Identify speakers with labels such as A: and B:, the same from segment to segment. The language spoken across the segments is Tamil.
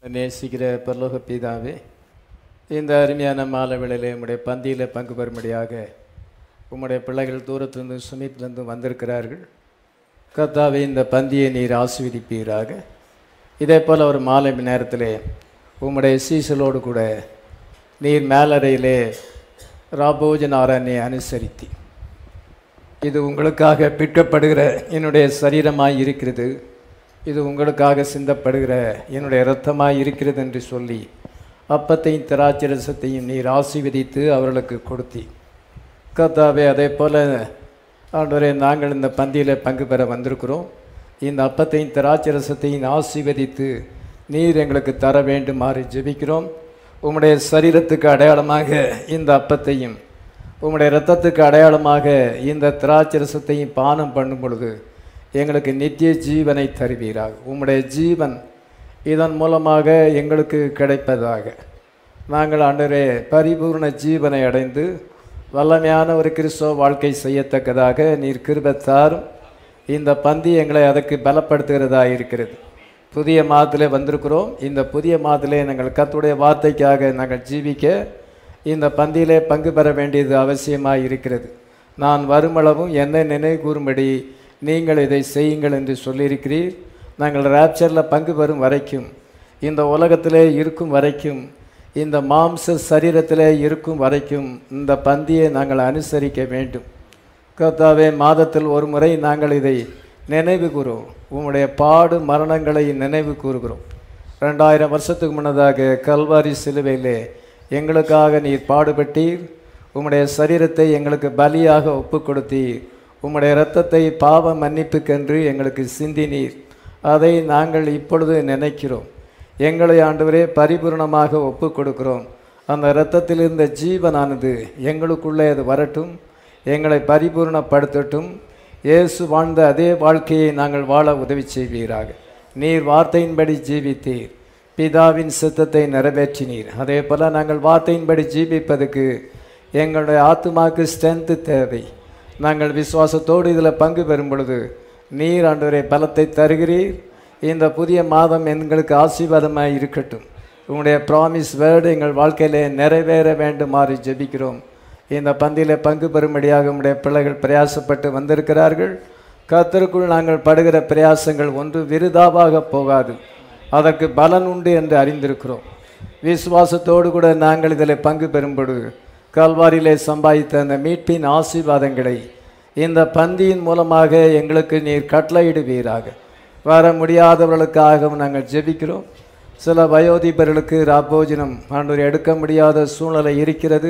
A: நேசிக்கிற பரலோக பிதாவே இந்த அருமையான மாலை வேளையிலே உம்முடைய பந்தியில் பங்கு பெறும்படியாக உம்முடைய பிள்ளைகள் தூரத்திலிருந்து சுமித்திலிருந்து வந்திருக்கிறார்கள் கர்த்தாவே இந்த பந்தியை நீர் ஆசீர்வதிப்பீராக இதே போல் ஒரு மாலை நேரத்திலே உம்முடைய சீசலோடு கூட நீர் மேலறையிலே ராபோஜன் ஆராதனை அனுசரித்தி இது உங்களுக்காக பிற்கப்படுகிற என்னுடைய சரீரமாய் இருக்கிறது இது உங்களுக்காக சிந்தப்படுகிற என்னுடைய இரத்தமாய் இருக்கிறது என்று சொல்லி அப்பத்தையும் திராட்சரசத்தையும் நீர் ஆசீர்வதித்து அவர்களுக்கு கொடுத்தி கர்த்தாவே அதே போல் ஆண்டவரே நாங்கள் இந்த பந்தியில் பங்கு பெற வந்திருக்கிறோம் இந்த அப்பத்தையும் திராட்சரசத்தையும் ஆசீர்வதித்து நீர் எங்களுக்கு தர வேண்டுமாறு ஜெபிக்கிறோம் உம்முடைய சரீரத்துக்கு அடையாளமாக இந்த அப்பத்தையும் உம்முடைய இரத்தத்துக்கு அடையாளமாக இந்த திராட்சரசத்தையும் பானம் பண்ணும் பொழுது எங்களுக்கு நித்திய ஜீவனை தருவீராக உம்முடைய ஜீவன் இதன் மூலமாக எங்களுக்கு கிடைப்பதாக நாங்கள் ஆண்டவரே பரிபூர்ண ஜீவனை அடைந்து வல்லமையான ஒரு கிறிஸ்தவ வாழ்க்கை செய்யத்தக்கதாக நீர் கிருபத்தாரும் இந்த பந்தி எங்களை அதற்கு பலப்படுத்துகிறதா இருக்கிறது புதிய மாதத்திலே வந்திருக்கிறோம் இந்த புதிய மாதத்திலே நாங்கள் கத்துடைய வார்த்தைக்காக நாங்கள் ஜீவிக்க இந்த பந்தியிலே பங்கு பெற வேண்டியது அவசியமாக இருக்கிறது நான் வருமளவும் என்னை நினைவு கூறும்படி நீங்கள் இதை செய்யுங்கள் என்று சொல்லியிருக்கிறீர் நாங்கள் ராப்சரில் பங்கு பெறும் வரைக்கும் இந்த உலகத்திலே இருக்கும் வரைக்கும் இந்த மாம்ச சரீரத்திலே இருக்கும் வரைக்கும் இந்த பந்தியை நாங்கள் அனுசரிக்க வேண்டும் கர்த்தாவே மாதத்தில் ஒரு முறை நாங்கள் இதை நினைவு கூறுவோம் உம்முடைய பாடு மரணங்களை நினைவு கூறுகிறோம் ரெண்டாயிரம் வருஷத்துக்கு முன்னதாக கல்வாரி சிலுவையிலே எங்களுக்காக நீர் பாடுபட்டீர் உம்முடைய சரீரத்தை எங்களுக்கு பலியாக ஒப்பு கொடுத்தீர் உம்முடைய இரத்தத்தை பாவ மன்னிப்புக்கென்று எங்களுக்கு சிந்தினீர் அதை நாங்கள் இப்பொழுது நினைக்கிறோம் எங்களை ஆண்டவரே பரிபூர்ணமாக ஒப்பு கொடுக்கிறோம் அந்த இரத்தத்தில் இருந்த ஜீவனானது எங்களுக்குள்ளே அது வரட்டும் எங்களை பரிபூர்ணப்படுத்தட்டும் இயேசு வாழ்ந்த அதே வாழ்க்கையை நாங்கள் வாழ உதவி செய்வீராக நீர் வார்த்தையின்படி ஜீவித்தீர் பிதாவின் சித்தத்தை நிறைவேற்றினீர் அதே போல் நாங்கள் வார்த்தையின்படி ஜீவிப்பதுக்கு எங்களுடைய ஆத்மாக்கு ஸ்ட்ரென்த்து தேவை நாங்கள் விசுவாசத்தோடு இதில் பங்கு பெறும் பொழுது நீர் ஆண்டவரை பலத்தை தருகிறீர் இந்த புதிய மாதம் எங்களுக்கு ஆசீர்வாதமாக இருக்கட்டும் உங்களுடைய ப்ராமிஸ் வேர்டு எங்கள் வாழ்க்கையிலே நிறைவேற வேண்டுமாறு ஜெபிக்கிறோம் இந்த பந்தியில் பங்கு பெறும்படியாக உங்களுடைய பிள்ளைகள் பிரயாசப்பட்டு வந்திருக்கிறார்கள் கத்தருக்குள் நாங்கள் படுகிற பிரயாசங்கள் ஒன்று விருதாவாக போகாது அதற்கு பலன் உண்டு என்று அறிந்திருக்கிறோம் விசுவாசத்தோடு கூட நாங்கள் இதில் பங்கு பெறும்பொழுது கல்வாரியிலே சம்பாதித்த அந்த மீட்பின் ஆசீர்வாதங்களை இந்த பந்தியின் மூலமாக எங்களுக்கு நீர் கட்டளையிடுவீராக வர முடியாதவர்களுக்காகவும் நாங்கள் ஜெபிக்கிறோம் சில வயோதிபர்களுக்கு ராப்போஜனம் ஆண்டவர் எடுக்க முடியாத சூழ்நிலை இருக்கிறது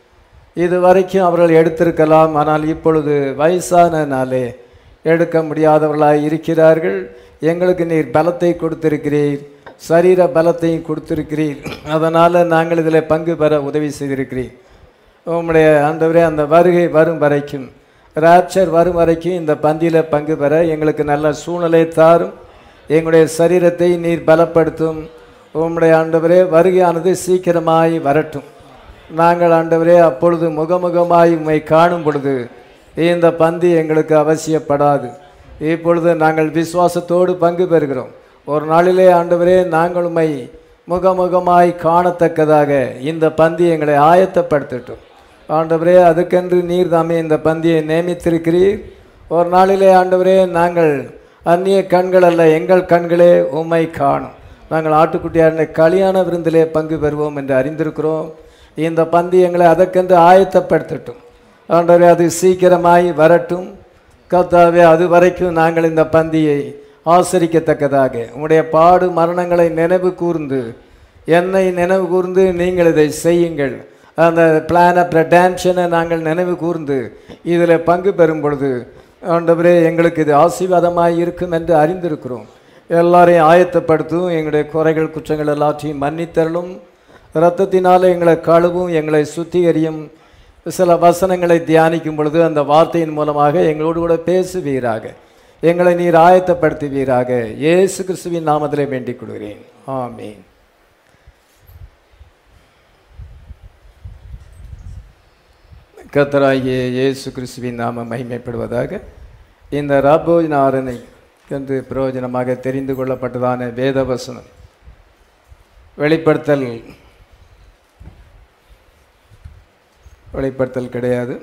A: இது வரைக்கும் அவர்கள் எடுத்திருக்கலாம் ஆனால் இப்பொழுது வயசானனாலே எடுக்க முடியாதவர்களாக இருக்கிறார்கள் எங்களுக்கு நீர் பலத்தை கொடுத்திருக்கிறீர் சரீர பலத்தையும் கொடுத்திருக்கிறீர் அதனால் நாங்கள் இதில் பங்கு பெற உதவி செய்திருக்கிறீர் உம்முடைய ஆண்டவரே அந்த வருகை வரும் வரைக்கும் ராப்சர் வரும் வரைக்கும் இந்த பந்தியில் பங்கு பெற எங்களுக்கு நல்ல சூழ்நிலை தாரும் எங்களுடைய சரீரத்தை நீர் பலப்படுத்தும் உம்முடைய ஆண்டவரே வருகையானது சீக்கிரமாய் வரட்டும் நாங்கள் ஆண்டவரே அப்பொழுது முகமுகமாய் உம்மை காணும் பொழுது இந்த பந்தி எங்களுக்கு அவசியப்படாது இப்பொழுது நாங்கள் விசுவாசத்தோடு பங்கு பெறுகிறோம் ஒரு நாளிலே ஆண்டவரே நாங்கள் உம்மை முகமுகமாய் காணத்தக்கதாக இந்த பந்தி எங்களை ஆயத்தப்படுத்தட்டும் ஆண்டவரே அதுக்கென்று நீர் தாமே இந்த பந்தியை நியமித்திருக்கிறீர் ஒரு நாளிலே ஆண்டவரே நாங்கள் அந்நிய கண்கள் அல்ல எங்கள் கண்களே உம்மை காணும் நாங்கள் ஆட்டுக்குட்டியாருடைய கல்யாண விருந்திலே பங்கு பெறுவோம் என்று அறிந்திருக்கிறோம் இந்த பந்தி எங்களை அதற்கென்று ஆயத்தப்படுத்தட்டும் ஆண்டவரே அது சீக்கிரமாய் வரட்டும் கர்த்தாவே அது வரைக்கும் நாங்கள் இந்த பந்தியை ஆசரிக்கத்தக்கதாக உங்களுடைய பாடு மரணங்களை நினைவு கூர்ந்து என்னை நினைவு கூர்ந்து நீங்கள் இதை செய்யுங்கள் அந்த பிளான் ஆஃப் ரெடான்ஷனை நாங்கள் நினைவு கூர்ந்து இதில் பங்கு பெறும் பொழுது ஆண்டவரே எங்களுக்கு இது ஆசீர்வாதமாக இருக்கும் என்று அறிந்திருக்கிறோம் எல்லாரையும் ஆயத்தப்படுத்தும் எங்களுடைய குறைகள் குற்றங்கள் எல்லாத்தையும் மன்னித்தரலும் இரத்தத்தினால எங்களை கழுவும் எங்களை சுத்திகரியும் சில வசனங்களை தியானிக்கும் பொழுது அந்த வார்த்தையின் மூலமாக எங்களோடு கூட பேசுவீராக எங்களை நீர் ஆயத்தப்படுத்துவீராக இயேசு கிறிஸ்துவின் நாமத்திலே வேண்டிக் கொள்கிறேன் ஆமீன் கத்தராகிய இயேசு கிறிஸ்துவின் நாம மகிமைப்படுவதாக இந்த ராபோஜனாரனை என்று பிரயோஜனமாக தெரிந்து கொள்ளப்பட்டதான வேதவசனம் வெளிப்படுத்தல் வெளிப்படுத்தல் கிடையாது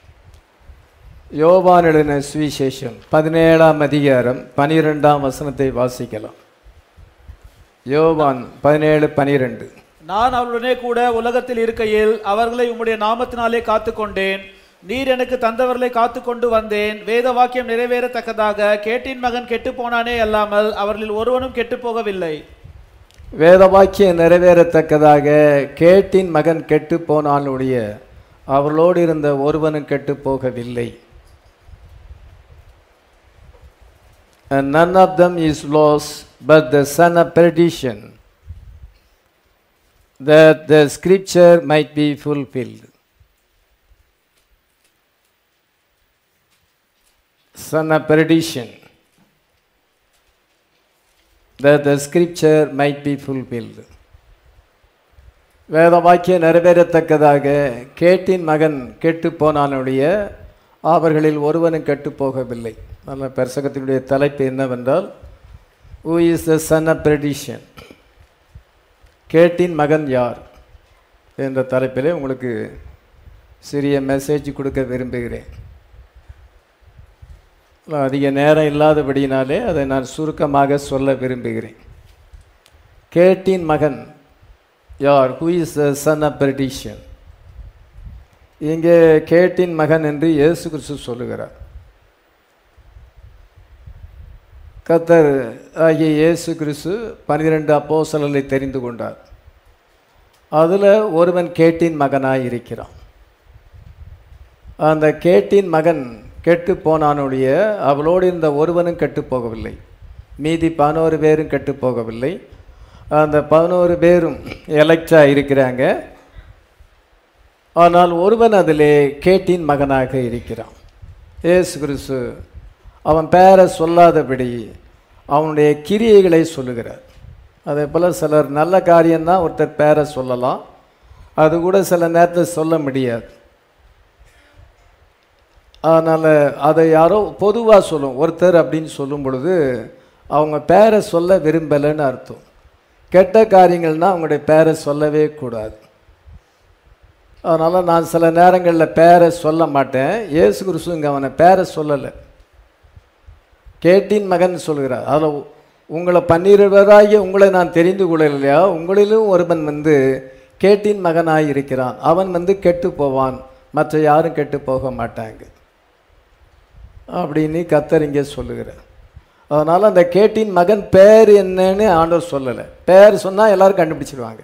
A: யோவான் எழுதின சுவிசேஷம் பதினேழாம் அதிகாரம் பனிரெண்டாம் வசனத்தை வாசிக்கலாம் யோவான் பதினேழு பனிரெண்டு
B: நான் அவர்களுடனே கூட உலகத்தில் இருக்கையில் அவர்களை உம்முடைய நாமத்தினாலே காத்துக்கொண்டேன் நீர் எனக்கு தந்தவர்களை காத்துக்கொண்டு வந்தேன் வேத வாக்கியம் நிறைவேறத்தக்கதாக கேட்டின் மகன் கெட்டுப் போனானே அல்லாமல் அவர்களில் ஒருவனும் கெட்டுப் போகவில்லை
A: வேத வாக்கியம் நிறைவேறத்தக்கதாக கேட்டின் மகன் கெட்டு போனாலுடைய அவர்களோடு இருந்த ஒருவனும் கெட்டு போகவில்லை And none of them is lost but the son of perdition that the scripture might be fulfilled son of perdition that the scripture might be fulfilled வேத வாக்கியம் நிறைவேறத்தக்கதாக கேட்டின் மகன் கெட்டு போனானுடைய அவர்களில் ஒருவனும் கெட்டு போகவில்லை நம்ம பெருசகத்தினுடைய தலைப்பு என்னவென்றால் who is the son of perdition கேட்டின் மகன் யார் என்ற தலைப்பிலே உங்களுக்கு சிறிய மெசேஜ் கொடுக்க விரும்புகிறேன் அதிக நேரம் இல்லாதபடியினாலே அதை நான் சுருக்கமாக சொல்ல விரும்புகிறேன் கேட்டின் மகன் யார் who is the son of perdition இங்கே கேட்டின் மகன் என்று இயேசு கிறிஸ்து சொல்லுகிறார் கத்தர் ஆகிய இயேசு கிறிஸ்து பன்னிரெண்டு அப்போசலலை தெரிந்து கொண்டார் அதில் ஒருவன் கேட்டின் மகனாய் இருக்கிறான் அந்த கேட்டின் மகன் கெட்டு போனானுடைய அவளோடு இருந்த ஒருவனும் கெட்டு போகவில்லை மீதி பதினோரு பேரும் கெட்டு போகவில்லை அந்த பதினோரு பேரும் எலெக்டாக இருக்கிறாங்க ஆனால் ஒருவன் அதிலே கேட்டின் மகனாக இருக்கிறான் ஏசு கிறிஸ்து அவன் பேரை சொல்லாதபடி அவனுடைய கிரியைகளை சொல்லுகிறார் அதே போல் சிலர் நல்ல காரியம்தான் ஒருத்தர் பேரை சொல்லலாம் அது கூட சில நேரத்தில் சொல்ல முடியாது அதனால் அதை யாரோ பொதுவாக சொல்லும் ஒருத்தர் அப்படின்னு சொல்லும் பொழுது அவங்க பேரை சொல்ல விரும்பலைன்னு அர்த்தம் கெட்ட காரியங்கள்னால் அவங்களுடைய பேரை சொல்லவே கூடாது அதனால் நான் சில நேரங்களில் பேரை சொல்ல மாட்டேன் ஏசு கிறிஸ்து இங்கே அவனை பேரை சொல்லலை கேட்டின் மகன் சொல்கிறார் அதில் உங்களை பன்னிருவராகிய உங்களை நான் தெரிந்து கொள்ளலையா உங்களிலும் ஒருவன் வந்து கேட்டின் மகனாய் இருக்கிறான் அவன் வந்து கெட்டு போவான் மற்ற யாரும் கெட்டு போக மாட்டாங்க அப்படின்னு கத்தர் இங்கே சொல்லுகிறார் அதனால் அந்த கேட்டின் மகன் பேர் என்னன்னு ஆண்டவர் சொல்லலை பேர் சொன்னால் எல்லாரும் கண்டுபிடிச்சிடுவாங்க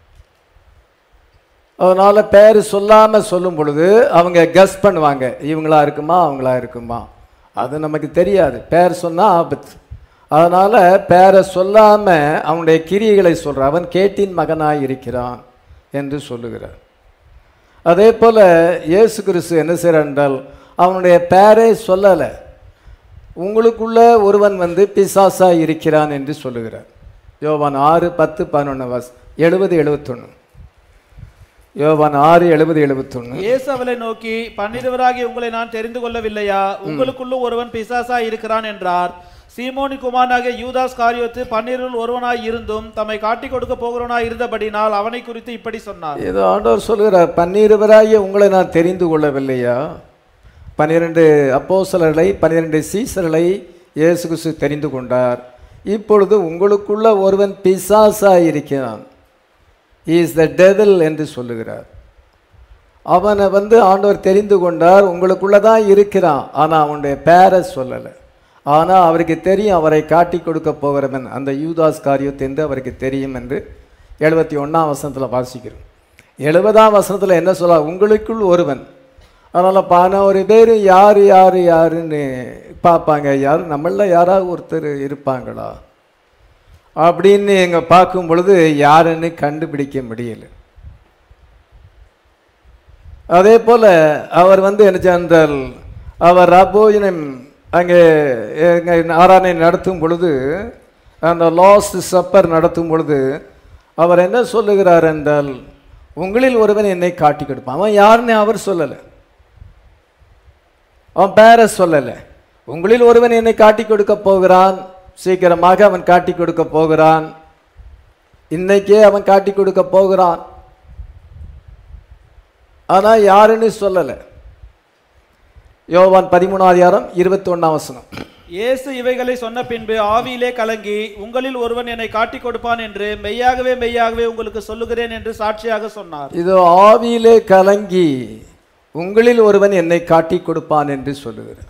A: அதனால் பேர் சொல்லாமல் சொல்லும் பொழுது அவங்க கஸ் பண்ணுவாங்க இவங்களா இருக்குமா அவங்களா இருக்குமா அது நமக்கு தெரியாது பேர் சொன்னால் ஆபத்து அதனால் பேரை சொல்லாமல் அவனுடைய கிரியைகளை சொல்கிறான் அவன் கேட்டின் மகனாய் இருக்கிறான் என்று சொல்லுகிறார் அதே போல் இயேசு கிறிஸ்து என்ன செய்கிறார் என்றால் அவனுடைய பேரை சொல்லலை உங்களுக்குள்ள ஒருவன் வந்து பிசாசா இருக்கிறான் என்று சொல்லுகிறார் யோவான் ஆறு பத்து பதினொன்று வாஸ் எழுபது எழுபத்தொன்று யோவான் ஆறு எழுபது எழுபத்தொன்று
B: இயேசு அவளை நோக்கி பன்னிருவராகிய உங்களை நான் தெரிந்து கொள்ளவில்லையா உங்களுக்குள்ளும் ஒருவன் பிசாசா இருக்கிறான் என்றார் சீமோனி குமாரனாகிய யூதாஸ் காரியத்து பன்னிருள் ஒருவனாய் இருந்தும் தம்மை காட்டிக் கொடுக்க போகிறவனாய் இருந்தபடினால் அவனை குறித்து இப்படி சொன்னார்
A: இது ஆண்டவர் சொல்கிறார் பன்னிருவராகிய உங்களை நான் தெரிந்து கொள்ளவில்லையா பன்னிரண்டு அப்போசலர்களை பன்னிரண்டு சீசர்களை இயேசு கிறிஸ்து தெரிந்து கொண்டார் இப்பொழுது உங்களுக்குள்ள ஒருவன் பிசாசா இருக்கிறான் இஸ் த டெவில் என்று சொல்லுகிறார் அவனை வந்து ஆண்டவர் தெரிந்து கொண்டார் உங்களுக்குள்ள தான் இருக்கிறான் ஆனால் அவனுடைய பேரை சொல்லலை ஆனால் அவருக்கு தெரியும் அவரை காட்டி கொடுக்க போகிறவன் அந்த யூதாஸ் காரியத்தை என்று அவருக்கு தெரியும் என்று எழுபத்தி ஒன்றாம் வசனத்தில் வாசிக்கிறோம் எழுபதாம் வசனத்தில் என்ன சொல்ல உங்களுக்குள் ஒருவன் அதனால் பதினோரு பேர் யார் யார் யாருன்னு பார்ப்பாங்க யார் நம்மள யாராவது ஒருத்தர் இருப்பாங்களா அப்படின்னு எங்க பார்க்கும் பொழுது யாருன்னு கண்டுபிடிக்க முடியல அதே போல அவர் வந்து என்ன சென்றால் அவர் ரபோஜனம் அங்கே எங்க ஆராதனை நடத்தும் பொழுது அந்த லாஸ்ட் சப்பர் நடத்தும் பொழுது அவர் என்ன சொல்லுகிறார் என்றால் உங்களில் ஒருவன் என்னை காட்டி கொடுப்பான் அவன் யாருன்னு அவர் சொல்லலை அவன் பேரை சொல்லலை உங்களில் ஒருவன் என்னை காட்டி கொடுக்க போகிறான் சீக்கிரமாக அவன் காட்டி கொடுக்க போகிறான் இன்னைக்கே அவன் காட்டி கொடுக்க போகிறான் ஆனா யாருன்னு சொல்லலை யோவான் பதிமூணாம் அதிகாரம் இருபத்தி ஒன்னாம் வசனம்
B: இயேசு இவைகளை சொன்ன பின்பு ஆவியிலே கலங்கி உங்களில் ஒருவன் என்னை காட்டிக் கொடுப்பான் என்று மெய்யாகவே மெய்யாகவே உங்களுக்கு சொல்லுகிறேன் என்று சாட்சியாக சொன்னார்
A: இது ஆவியிலே கலங்கி உங்களில் ஒருவன் என்னை காட்டி கொடுப்பான் என்று சொல்லுகிறார்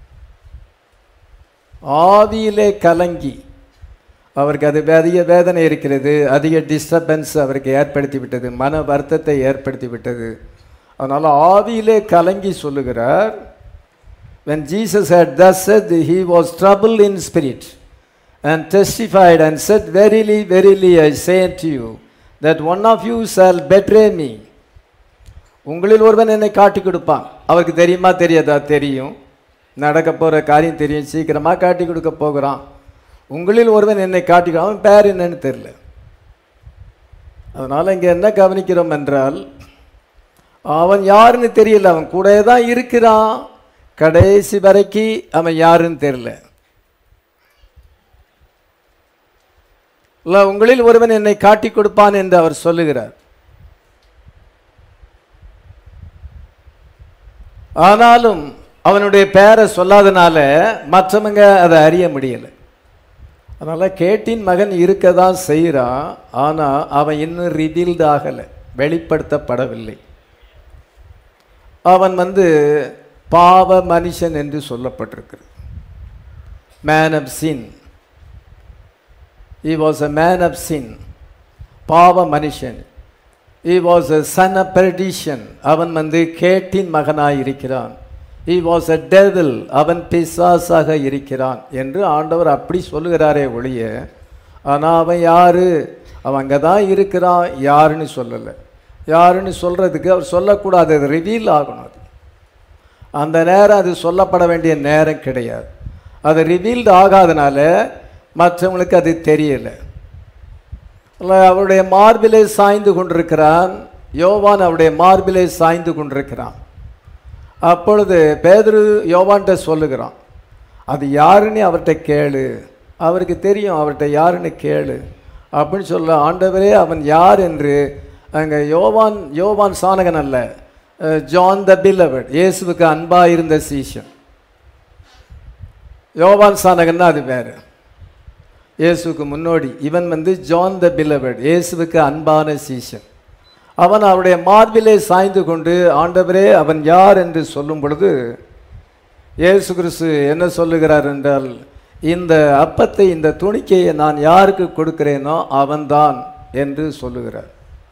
A: ஆவியிலே கலங்கி அவருக்கு அது அதிக வேதனை இருக்கிறது அதிக டிஸ்டர்பன்ஸ் அவருக்கு ஏற்படுத்தி விட்டது மன வருத்தத்தை ஏற்படுத்தி விட்டது அதனால் ஆவியிலே கலங்கி சொல்லுகிறார் when Jesus had thus said he was troubled in spirit and testified and said verily verily I say unto you that one of you shall betray me உங்களில் ஒருவன் என்னை காட்டி கொடுப்பான் அவருக்கு தெரியுமா தெரியாதா தெரியும் நடக்க போகிற காரியம் தெரியும் சீக்கிரமாக காட்டி கொடுக்க போகிறான் உங்களில் ஒருவன் என்னை காட்டி அவன் பேர் என்னன்னு தெரியல அதனால் இங்கே என்ன கவனிக்கிறோம் என்றால் அவன் யாருன்னு தெரியல அவன் கூடயே தான் இருக்கிறான் கடைசி வரைக்கும் அவன் யாருன்னு தெரியல இல்ல உங்களில் ஒருவன் என்னை காட்டி கொடுப்பான் என்று அவர் சொல்லுகிறார் ஆனாலும் அவனுடைய பெயரை சொல்லாதனால மற்றவங்க அதை அறிய முடியல அதனால கேட்டின் மகன் இருக்க தான் செய்கிறான் ஆனா அவன் இன்னும் ரிவீல்டு ஆகலை வெளிப்படுத்தப்படவில்லை அவன் வந்து பாவ மனுஷன் என்று சொல்லப்பட்டிருக்கிறது man of sin he was a man of sin பாவ மனுஷன் he was a son of perdition அவன் வந்து கேட்டின் மகனாய் இருக்கிறான் he was a devil அவன் பிசாசாக இருக்கிறான் என்று ஆண்டவர் அப்படி சொல்லுகிறாரே ஒழிய ஆனால் அவன் யாரு அவன் அங்கே தான் இருக்கிறான் யாருன்னு சொல்லலை யாருன்னு சொல்றதுக்கு அவர் சொல்லக்கூடாது அது ரிவீல் ஆகணும் அது அந்த நேரம் அது சொல்லப்பட வேண்டிய நேரம் கிடையாது அது ரிவீல்டு ஆகாதனால மற்றவங்களுக்கு அது தெரியல அல்ல, அவருடைய மார்பிலே சாய்ந்து கொண்டிருக்கிறான் யோவான் அவருடைய மார்பிலே சாய்ந்து கொண்டிருக்கிறான் அப்பொழுது பேதுரு யோவான்கிட்ட சொல்லுகிறான் அது யாருன்னு அவர்கிட்ட கேளு அவருக்கு தெரியும் அவர்கிட்ட யாருன்னு கேளு அப்படின்னு சொல்ல ஆண்டவரே அவன் யார் என்று அங்கே யோவான் யோவான் சானகன் அல்ல அஹ், ஜான் த பில்லவட் இயேசுவுக்கு அன்பாக இருந்த சீஷன் யோவான் சானகன்னா அது வேறு இயேசுவுக்கு முன்னோடி இவன் வந்து ஜான் த பில்லவட் இயேசுவுக்கு அன்பான சீஷன் அவன் அவருடைய மார்பிலே சாய்ந்து கொண்டு ஆண்டவரே அவன் யார் என்று சொல்லும் பொழுது இயேசு கிறிஸ்து என்ன சொல்லுகிறார் என்றால் இந்த அப்பத்தை இந்த துணிக்கையை நான் யாருக்கு கொடுக்கிறேனோ அவன்தான் என்று சொல்லுகிறார்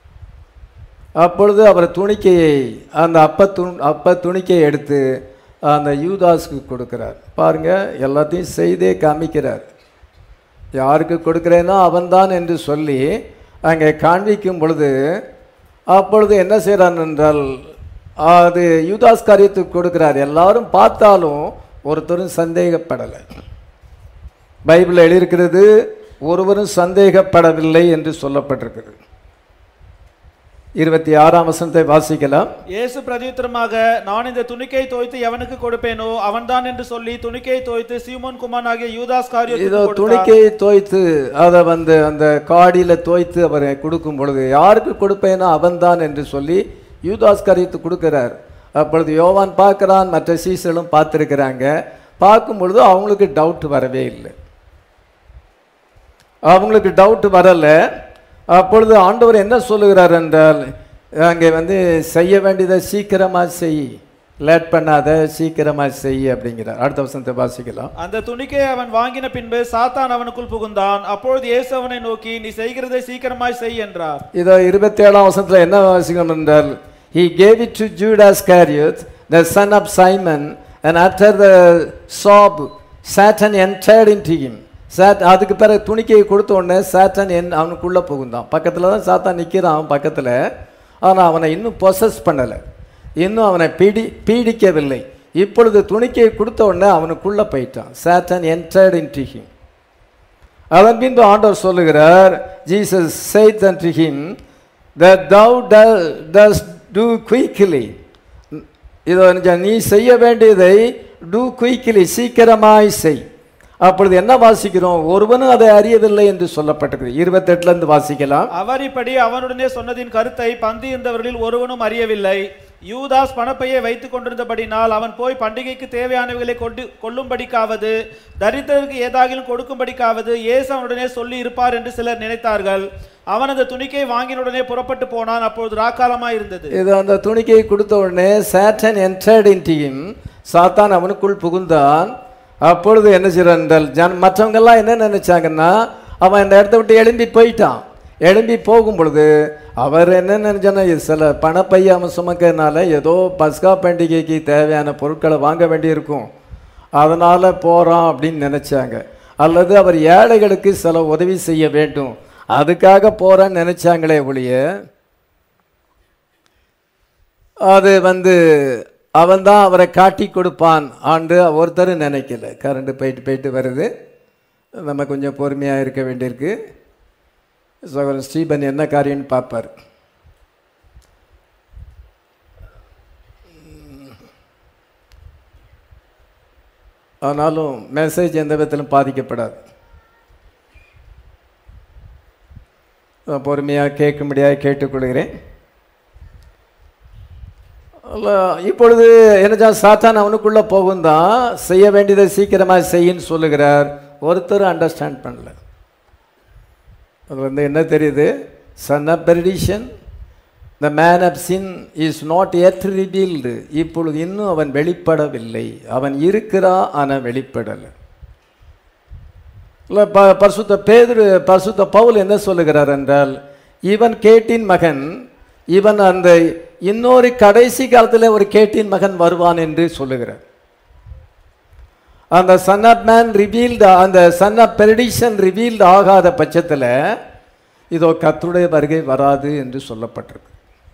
A: அப்பொழுது அவர் துணிக்கையை அந்த அப்ப து அப்ப துணிக்கையை எடுத்து அந்த யூதாஸ்க்கு கொடுக்கிறார் பாருங்க எல்லாத்தையும் செய்தே காமிக்கிறார் யாருக்கு கொடுக்கிறேனோ அவன்தான் என்று சொல்லி அங்கே காண்பிக்கும் பொழுது அப்பொழுது என்ன செய்கிறான் என்றால் அது யூதாஸ் காரியத்துக்கு கொடுக்கிறார் எல்லாரும் பார்த்தாலும் ஒருத்தரும் சந்தேகப்படலை பைபிளில் எழுதியிருக்கிறது ஒருவரும் சந்தேகப்படவில்லை என்று சொல்லப்பட்டிருக்கிறது இருபத்தி ஆறாம் வசனத்தை வாசிக்கலாம்
B: இயேசு பிரதியுத்தரமாக நான் இந்த துணிக்கை தோய்த்து எவனுக்கு கொடுப்பேனோ அவன்தான் என்று சொல்லி துணிக்கை தோய்த்து சீமோன் குமான் ஆகிய யூதாஸ்
A: இதோ
B: காரியத்துக்கு கொடுத்தார்.
A: துணிக்கையை தோய்த்து அதை வந்து அந்த காடியில தோய்த்து அவரை கொடுக்கும் பொழுது யாருக்கு கொடுப்பேனோ அவன்தான் என்று சொல்லி யூதாஸ் காரியத்து கொடுக்கிறார் அப்பொழுது யோவான் பார்க்கறான் மற்ற சீசர்களும் பார்த்துருக்கிறாங்க பார்க்கும் பொழுது அவங்களுக்கு டவுட் வரவே இல்லை அவங்களுக்கு டவுட் வரல அப்பொழுது ஆண்டவர் என்ன சொல்லுகிறார் என்றால் அங்கே வந்து செய்ய வேண்டியதை சீக்கிரமா செய் லேட் பண்ணாத சீக்கிரமா செய் அப்படிங்கிறார் அடுத்த வசனத்தை வாசிக்கலாம்
B: அந்த துணிக்கையை அவன் வாங்கின பின்பு சாத்தான் அவனுக்குள் புகுந்தான் அப்பொழுது இயேசு அவனை நோக்கி நீ செய்கிறதை சீக்கிரமாய் செய் என்றார்
A: இதோ இருபத்தி ஏழாம் வசனத்தில் என்ன வாசிக்கணும் என்றால் he gave it to Judas Iscariot the son of Simon and after the sob Satan entered into him சாட் அதுக்கு பிறகு துணிக்கையை கொடுத்த உடனே சாத்தான் என் அவனுக்குள்ளே புகுந்தான் பக்கத்தில் தான் சாத்தான் நிற்கிறான் அவன் பக்கத்தில் ஆனால் அவனை இன்னும் பொசஸ் பண்ணலை இன்னும் அவனை பீடி பீடிக்கவில்லை இப்பொழுது துணிக்கையை கொடுத்த உடனே அவனுக்குள்ளே போயிட்டான் சாத்தான் entered into him அதன் பின்பு ஆண்டவர் சொல்லுகிறார் Jesus said unto him that thou do- dost do quickly இதோ நீ செய்ய வேண்டியதை do quickly சீக்கிரமாய் செய் அப்பொழுது என்ன வாசிக்கிறோம் ஒருவனும் அதை அறியவில்லை என்று சொல்லப்பட்டிருக்கு இருபத்தெட்டுல இருந்து வாசிக்கலாம்
B: அவர் இப்படி அவனுடனே சொன்னதின் கருத்தை பந்தி இருந்தவர்களில் ஒருவனும் அறியவில்லை யூதாஸ் பணப்பையை வைத்துக் கொண்டிருந்தபடினால் அவன் போய் பண்டிகைக்கு தேவையானவைகளை கொண்டு கொள்ளும்படிக்காவது தரித்திரருக்கு ஏதாகிலும் கொடுக்கும்படிக்காவது இயேசு அவனுடனே சொல்லி இருப்பார் என்று சிலர் நினைத்தார்கள் அவன் அந்த துணிக்கை வாங்கினுடனே புறப்பட்டு போனான் அப்பொழுது ராக்காலமாய் இருந்தது
A: இது அந்த துணிக்கை கொடுத்த உடனே சாட்டன் என்டர்ட் இன் டீம் சாத்தான் அவனுக்குள் புகுந்தான் அப்பொழுது என்ன செய்யறான் என்றால் ஜன் மற்றவங்கெல்லாம் என்ன நினைச்சாங்கன்னா அவன் இந்த இடத்த விட்டு எழும்பி போயிட்டான் எழும்பி போகும் பொழுது அவர் என்ன நினைச்சானா இது சில பணப்பைய அவன் சுமக்கிறதுனால ஏதோ பஸ்கா பண்டிகைக்கு தேவையான பொருட்களை வாங்க வேண்டியிருக்கும் அதனால போறான் அப்படின்னு நினைச்சாங்க அல்லது அவர் ஏழைகளுக்கு சில உதவி செய்ய வேண்டும் அதுக்காக போறான்னு நினைச்சாங்களே ஒழிய அது வந்து அவன் தான் அவரை காட்டி கொடுப்பான் ஆண்டு ஒருத்தர் நினைக்கல கரண்ட் போயிட்டு போயிட்டு வருது நம்ம கொஞ்சம் பொறுமையாக இருக்க வேண்டியிருக்கு சகோதரன் ஸ்டீபன் என்ன காரியம்னு பார்ப்பார் ஆனாலும் மெசேஜ் எந்த விதத்திலும் பாதிக்கப்படாது பொறுமையாக கேட்கும்படியாக கேட்டுக்கொள்கிறேன் அல்ல, இப்பொழுது என்னச்சா சாத்தான் அவனுக்குள்ள போகுந்தான் செய்ய வேண்டியதை சீக்கிரமாக செய்யின்னு சொல்லுகிறார் ஒருத்தரும் அண்டர்ஸ்டாண்ட் பண்ணல அது வந்து என்ன தெரியுது son of perdition the man of sin is not yet revealed இப்பொழுது இன்னும் அவன் வெளிப்படவில்லை அவன் இருக்கிறான் ஆனால் வெளிப்படலை இல்லை ப பரிசுத்த பேதுரு பரிசுத்த பவுல் என்ன சொல்லுகிறார் என்றால் இவன் கேட்டின் மகன் இவன் அந்த இன்னொரு கடைசி காலத்தில் ஒரு கேட்டின் மகன் வருவான் என்று சொல்லுகிறார் அந்த சன் ஆஃப் மேன் ரிவீல்டு அந்த சன் ஆஃப் பெரிடிஷன் ரிவீல்டு ஆகாத பட்சத்தில் இதோ கர்த்தருடைய வருகை வராது என்று சொல்லப்பட்டிருக்கு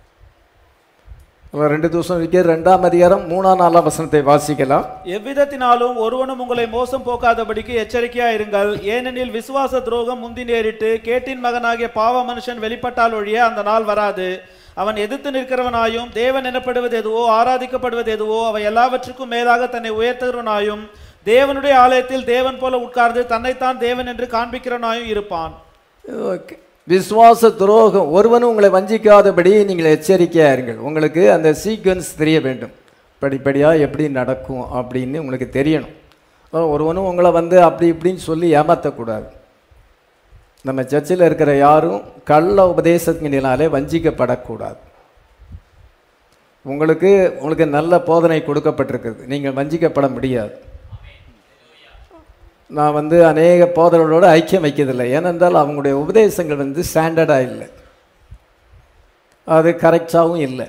A: அப்ப ரெண்டு திவசம் இருக்க ரெண்டாம் அதிகாரம் மூணாம் நாலாம் வசனத்தை வாசிக்கலாம்
B: எவ்விதத்தினாலும் ஒருவனும் உங்களை மோசம் போக்காதபடிக்கு எச்சரிக்கையா இருங்கள் ஏனெனில் விசுவாச துரோகம் முந்தி நேரிட்டு கேட்டின் மகனாகிய பாவ மனுஷன் வெளிப்பட்டால் ஒழிய அந்த நாள் வராது அவன் எதிர்த்து நிற்கிறவனாயும் தேவன் எனப்படுவது எதுவோ ஆராதிக்கப்படுவது எதுவோ அவை எல்லாவற்றுக்கும் மேலாக தன்னை உயர்த்துகிறவனாயும் தேவனுடைய ஆலயத்தில் தேவன் போல உட்கார்ந்து தன்னைத்தான் தேவன் என்று காண்பிக்கிறவனாயும் இருப்பான்
A: ஓகே விசுவாச துரோகம் ஒருவனும் உங்களை வஞ்சிக்காதபடி நீங்கள் எச்சரிக்கையாக இருங்கள் உங்களுக்கு அந்த சீக்வன்ஸ் தெரிய வேண்டும் படிப்படியாக எப்படி நடக்கும் அப்படின்னு உங்களுக்கு தெரியணும் அஹ் ஒருவனும் உங்களை வந்து அப்படி இப்படின்னு சொல்லி ஏமாற்றக்கூடாது நம்ம சர்ச்சில் இருக்கிற யாரும் கள்ள உபதேசத்தினாலே வஞ்சிக்கப்படக்கூடாது உங்களுக்கு உங்களுக்கு நல்ல போதனை கொடுக்கப்பட்டிருக்குது நீங்கள் வஞ்சிக்கப்பட முடியாது நான் வந்து அநேக போதர்களோடு ஐக்கியம் வைக்கிறதில்லை ஏனென்றால் அவங்களுடைய உபதேசங்கள் வந்து ஸ்டாண்டர்டாக இல்லை அது கரெக்டாகவும் இல்லை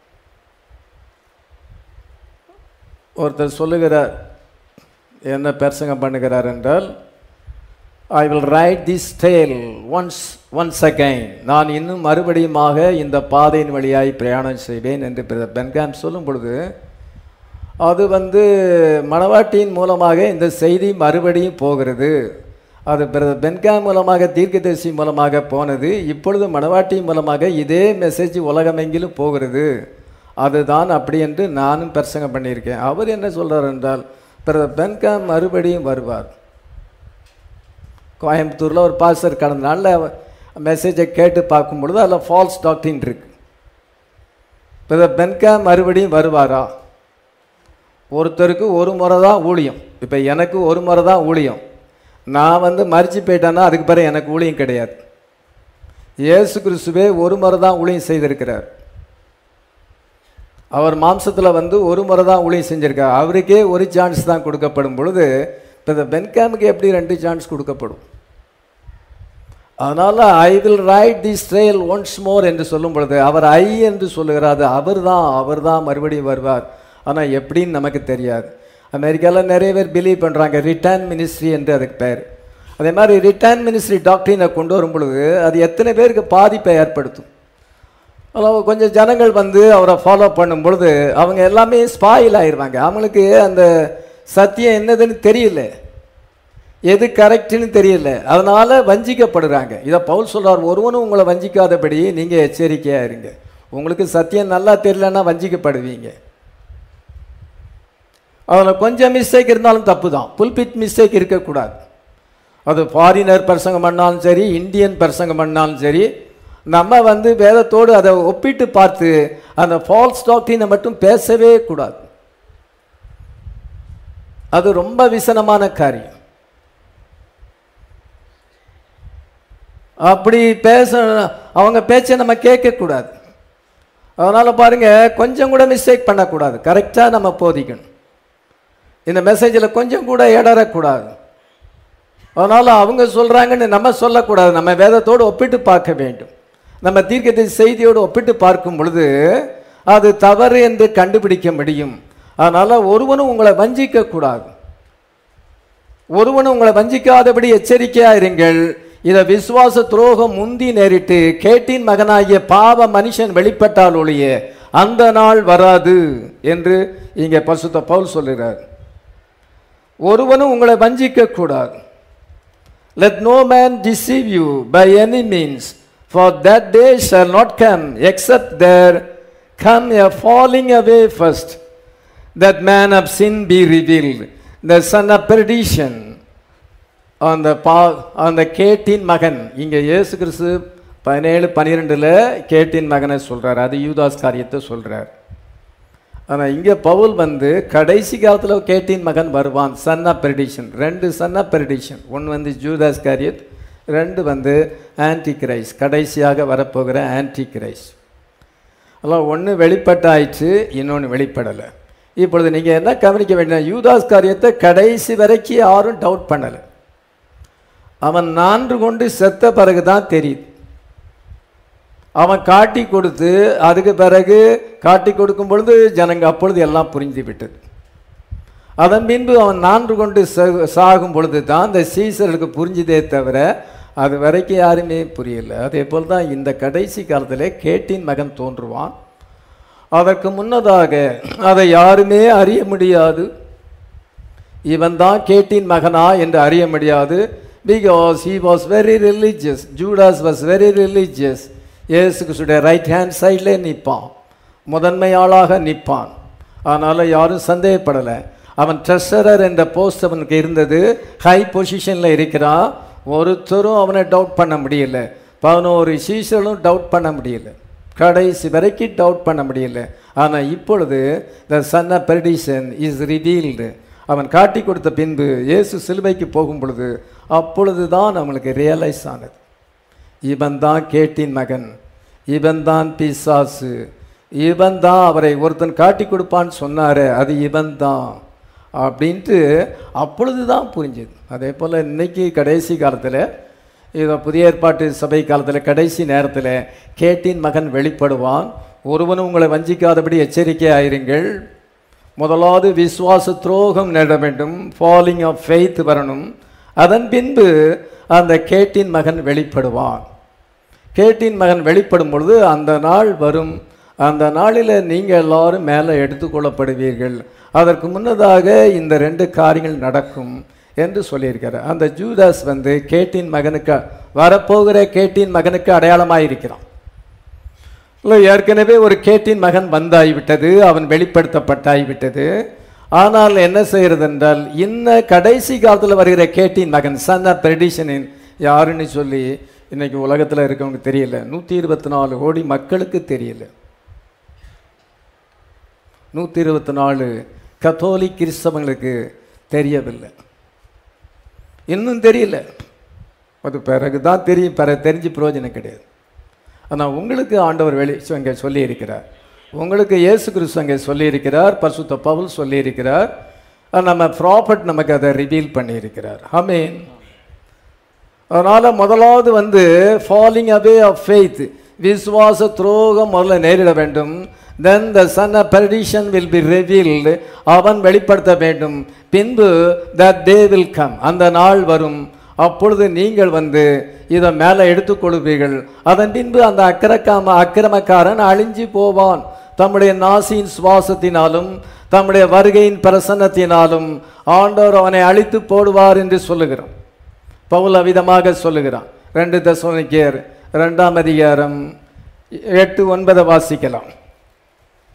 A: ஒருத்தர் சொல்லுகிறார் என்ன பிரசங்கம் பண்ணுகிறார் என்றால் I will write this tale once once again நான் இன்னும் மறுபடியுமாக இந்த பாதையின் வழியாய் பிரயாணம் செய்வேன் என்று பிரதர் பென்காம் சொல்லும் பொழுது அது வந்து மணவாட்டியின் மூலமாக இந்த செய்தி மறுபடியும் போகிறது அது பிரதர் பென்காம் மூலமாக தீர்க்கதரிசி மூலமாக போனது இப்பொழுது மணவாட்டியின் மூலமாக இதே மெசேஜ் உலகமெங்கிலும் போகிறது அதுதான் அப்படி என்று நானும் பிரசங்கம் பண்ணியிருக்கேன் அவர் என்ன சொல்றார் என்றால் பிரதர் பென்காம் மறுபடியும் வருவார் கோயம்புத்தூரில் ஒரு பாஸ்டர் கடந்த நாளில் மெசேஜை கேட்டு பார்க்கும் பொழுது அதில் ஃபால்ஸ் டாக்டின் இருக்கு பிரதர் பென்காம் மறுபடியும் வருவாரா ஒருத்தருக்கு ஒரு முறை தான் ஊழியம் இப்போ எனக்கு ஒரு முறை தான் ஊழியம் நான் வந்து மறிச்சு போயிட்டேன்னா அதுக்கு பிறகு எனக்கு ஊழியம் கிடையாது இயேசு கிறிஸ்துவே ஒரு முறை தான் ஊழியம் செய்திருக்கிறார் அவர் மாம்சத்தில் வந்து ஒரு முறை தான் ஊழியம் செஞ்சிருக்கார் அவருக்கே ஒரு சான்ஸ் தான் கொடுக்கப்படும் பொழுது இப்போ இந்த பென்காமுக்கு எப்படி ரெண்டு சான்ஸ் கொடுக்கப்படும் அதனால் I will write this trail once more என்று சொல்லும் பொழுது அவர் ஐ என்று சொல்லுகிறார் அவர் தான் அவர் தான் மறுபடியும் வருவார் ஆனால் எப்படின்னு நமக்கு தெரியாது அமெரிக்காவில் நிறைய பேர் பிலீவ் பண்ணுறாங்க ரிட்டர்ன் மினிஸ்ட்ரி என்று அதுக்கு பேர் அதே மாதிரி ரிட்டர்ன் மினிஸ்ட்ரி டாக்டரினை கொண்டு வரும் பொழுது அது எத்தனை பேருக்கு பாதிப்பை ஏற்படுத்தும் அதாவது கொஞ்சம் ஜனங்கள் வந்து அவரை ஃபாலோ பண்ணும் பொழுது அவங்க எல்லாமே ஸ்பாயில் ஆயிடுவாங்க அவங்களுக்கு அந்த சத்தியம் என்னதுன்னு தெரியல எது கரெக்டுன்னு தெரியல அதனால வஞ்சிக்கப்படுறாங்க இதை பவுல் சொல்றார் ஒருவனும் உங்களை வஞ்சிக்காதபடி நீங்கள் எச்சரிக்கையாக இருங்க உங்களுக்கு சத்தியம் நல்லா தெரியலன்னா வஞ்சிக்கப்படுவீங்க அதில் கொஞ்சம் மிஸ்டேக் இருந்தாலும் தப்பு தான் புல்பிட் மிஸ்டேக் இருக்கக்கூடாது அது ஃபாரினர் பிரசங்கம் பண்ணாலும் சரி இந்தியன் பிரசங்கம் பண்ணாலும் சரி நம்ம வந்து வேதத்தோடு அதை ஒப்பிட்டு பார்த்து அந்த ஃபால்ஸ் டாக்டினை மட்டும் பேசவே கூடாது அது ரொம்ப விசனமான காரியம் அப்படி பேச அவங்க பேச்சை நம்ம கேட்கக்கூடாது அதனால் பாருங்க கொஞ்சம் கூட மிஸ்டேக் பண்ணக்கூடாது கரெக்டாக நம்ம போதிக்கணும் இந்த மெசேஜில் கொஞ்சம் கூட இடறக்கூடாது அதனால் அவங்க சொல்கிறாங்கன்னு நம்ம சொல்லக்கூடாது நம்ம வேதத்தோடு ஒப்பிட்டு பார்க்க வேண்டும் நம்ம தீர்க்கத்தை செய்தியோடு ஒப்பிட்டு பார்க்கும் பொழுது அது தவறு என்று கண்டுபிடிக்க முடியும் அதனால் ஒருவனும் உங்களை வஞ்சிக்க கூடாது ஒருவனும் உங்களை வஞ்சிக்காதபடி எச்சரிக்கையா இருங்கள் இதை விசுவாச துரோகம் முந்தி நேரிட்டு கேட்டின் மகனாகிய பாவ மனுஷன் வெளிப்பட்டால் ஒழிய அந்த நாள் வராது என்று இங்கே பசுத்த பவுல் சொல்லுகிறார் ஒருவனும் உங்களை வஞ்சிக்க கூடாது Let no man deceive you by any means, for that day shall not come except there come a falling away first, that man of sin be revealed, the son of perdition. அந்த பா அந்த கேட்டின் மகன் இங்கே இயேசு கிறிஸ்து பதினேழு பன்னிரெண்டில் கேட்டின் மகனை சொல்றார் அது யூதாஸ் காரியத்தை சொல்றார் ஆனால் இங்கே பவுல் வந்து கடைசி காலத்தில் கேட்டின் மகன் வருவான் சன் ஆஃப் பெரிடிஷன் ரெண்டு சன் ஆஃப் பெரிடிஷன் ஒன்று வந்து ஜூதாஸ் காரியத் ரெண்டு வந்து ஆன்டி கிரைஸ் கடைசியாக வரப்போகிற ஆன்டி கிரைஸ் அதெல்லாம் ஒன்று வெளிப்பட்டாயிற்று இன்னொன்று வெளிப்படலை இப்பொழுது நீங்கள் என்ன கவனிக்க வேண்டிய யூதாஸ் காரியத்தை கடைசி வரைக்கும் யாரும் டவுட் பண்ணலை அவன் நான்கு கொண்டு செத்த பிறகு தான் தெரியுது அவன் காட்டி கொடுத்து அதுக்கு பிறகு காட்டி கொடுக்கும் பொழுது ஜனங்க அப்பொழுது எல்லாம் புரிந்து விட்டது அதன் பின்பு அவன் நான்கு கொண்டு சா- சாகும் பொழுது தான் இந்த சீசர்களுக்கு புரிஞ்சுதே தவிர அது வரைக்கும் யாருமே புரியல அதே போல் தான் இந்த கடைசி காலத்தில் கேட்டின் மகன் தோன்றுவான் அதற்கு முன்னதாக அதை யாருமே அறிய முடியாது இவன் தான் கேட்டின் மகனா என்று அறிய முடியாது because he was very religious Judas was very religious இயேசு கிறிஸ்துடைய ரைட் ஹேண்ட் சைடில் நிற்பான் முதன்மை ஆளாக நிற்பான் அதனால் யாரும் சந்தேகப்படலை அவன் ட்ரெஷரர் என்ற போஸ்ட் அவனுக்கு இருந்தது ஹை பொசிஷனில் இருக்கிறான் ஒருத்தரும் அவனை டவுட் பண்ண முடியல பதினோரு சீசலும் டவுட் பண்ண முடியல கடைசி வரைக்கும் டவுட் பண்ண முடியல ஆனால் இப்பொழுது the son of perdition is revealed அவன் காட்டி கொடுத்த பின்பு இயேசு சிலுவைக்கு போகும் பொழுது அப்பொழுது தான் அவனுக்கு ரியலைஸ் ஆனது இவன் தான் கேட்டின் மகன் இவன் தான் பிசாசு இவன் தான் அவரை ஒருத்தன் காட்டி கொடுப்பான்னு சொன்னாரே அது இவன் தான் அப்படின்ட்டு அப்பொழுது தான் புரிஞ்சுது அதே போல் இன்னைக்கு கடைசி காலத்தில் இதை புதிய ஏற்பாட்டு சபை காலத்தில் கடைசி நேரத்தில் கேட்டின் மகன் வெளிப்படுவான் ஒருவனும் உங்களை வஞ்சிக்காதபடி எச்சரிக்கையாயிருங்கள் முதலாவது விசுவாச துரோகம் நேட வேண்டும் ஃபாலிங் ஆஃப் ஃபெய்த் வரணும் அதன் பின்பு அந்த கேட்டின் மகன் வெளிப்படுவான் கேட்டின் மகன் வெளிப்படும் பொழுது அந்த நாள் வரும் அந்த நாளில் நீங்கள் எல்லாரும் மேலே எடுத்துக்கொள்ளப்படுவீர்கள் அதற்கு முன்னதாக இந்த ரெண்டு காரியங்கள் நடக்கும் என்று சொல்லியிருக்காரு அந்த ஜூதாஸ் வந்து கேட்டின் மகனுக்கு வரப்போகிற கேட்டின் மகனுக்கு அடையாளமாக இருக்கிறான் இல்லை ஏற்கனவே ஒரு கேட்டின் மகன் வந்தாகிவிட்டது அவன் வெளிப்படுத்தப்பட்டாகிவிட்டது ஆனால் என்ன செய்கிறது என்றால் இன்ன கடைசி காலத்தில் வருகிற கேட்டின் மகன் சன் ஆஃப் பெரிடிஷனின் யாருன்னு சொல்லி இன்னைக்கு உலகத்தில் இருக்கவங்க தெரியல நூற்றி இருபத்தி நாலு கோடி மக்களுக்கு தெரியல நூற்றி இருபத்தி நாலு கத்தோலிக் கிறிஸ்தவங்களுக்கு தெரியவில்லை இன்னும் தெரியல அது பிறகு தான் தெரியும் பிற தெரிஞ்சு பிரயோஜனம் கிடையாது ஆனால் உங்களுக்கு ஆண்டவர் வெளி அங்கே சொல்லியிருக்கிறார் உங்களுக்கு இயேசு கிறிஸ்து அங்கே சொல்லியிருக்கிறார் பரிசுத்த பவுல் சொல்லியிருக்கிறார் அஹ் நம்ம ப்ராஃபட் நமக்கு அதை ரிவீல் பண்ணியிருக்கிறார் ஆமென் அதனால் முதலாவது வந்து ஃபாலிங் அவே ஆஃப் ஃபெய்த் விசுவாச துரோகம் முதல்ல நேரிட வேண்டும் then the son of perdition will be revealed அவன் வெளிப்படுத்த வேண்டும் பின்பு that டே வில் கம் அந்த நாள் வரும் அப்பொழுது நீங்கள் வந்து இதை மேலே எடுத்துக்கொள்வீர்கள் அதன் பின்பு அந்த அக்கிரக்காம அக்கிரமக்காரன் அழிஞ்சு போவான் தம்முடைய நாசியின் சுவாசத்தினாலும் தம்முடைய வருகையின் பிரசன்னத்தினாலும் ஆண்டவர் அவனை அழித்து போடுவார் என்று சொல்லுகிறோம் பவுல் அவிதமாக சொல்லுகிறான் ரெண்டு தசோனிக்கேர் ரெண்டாம் அதிகாரம் எட்டு ஒன்பதை வாசிக்கலாம்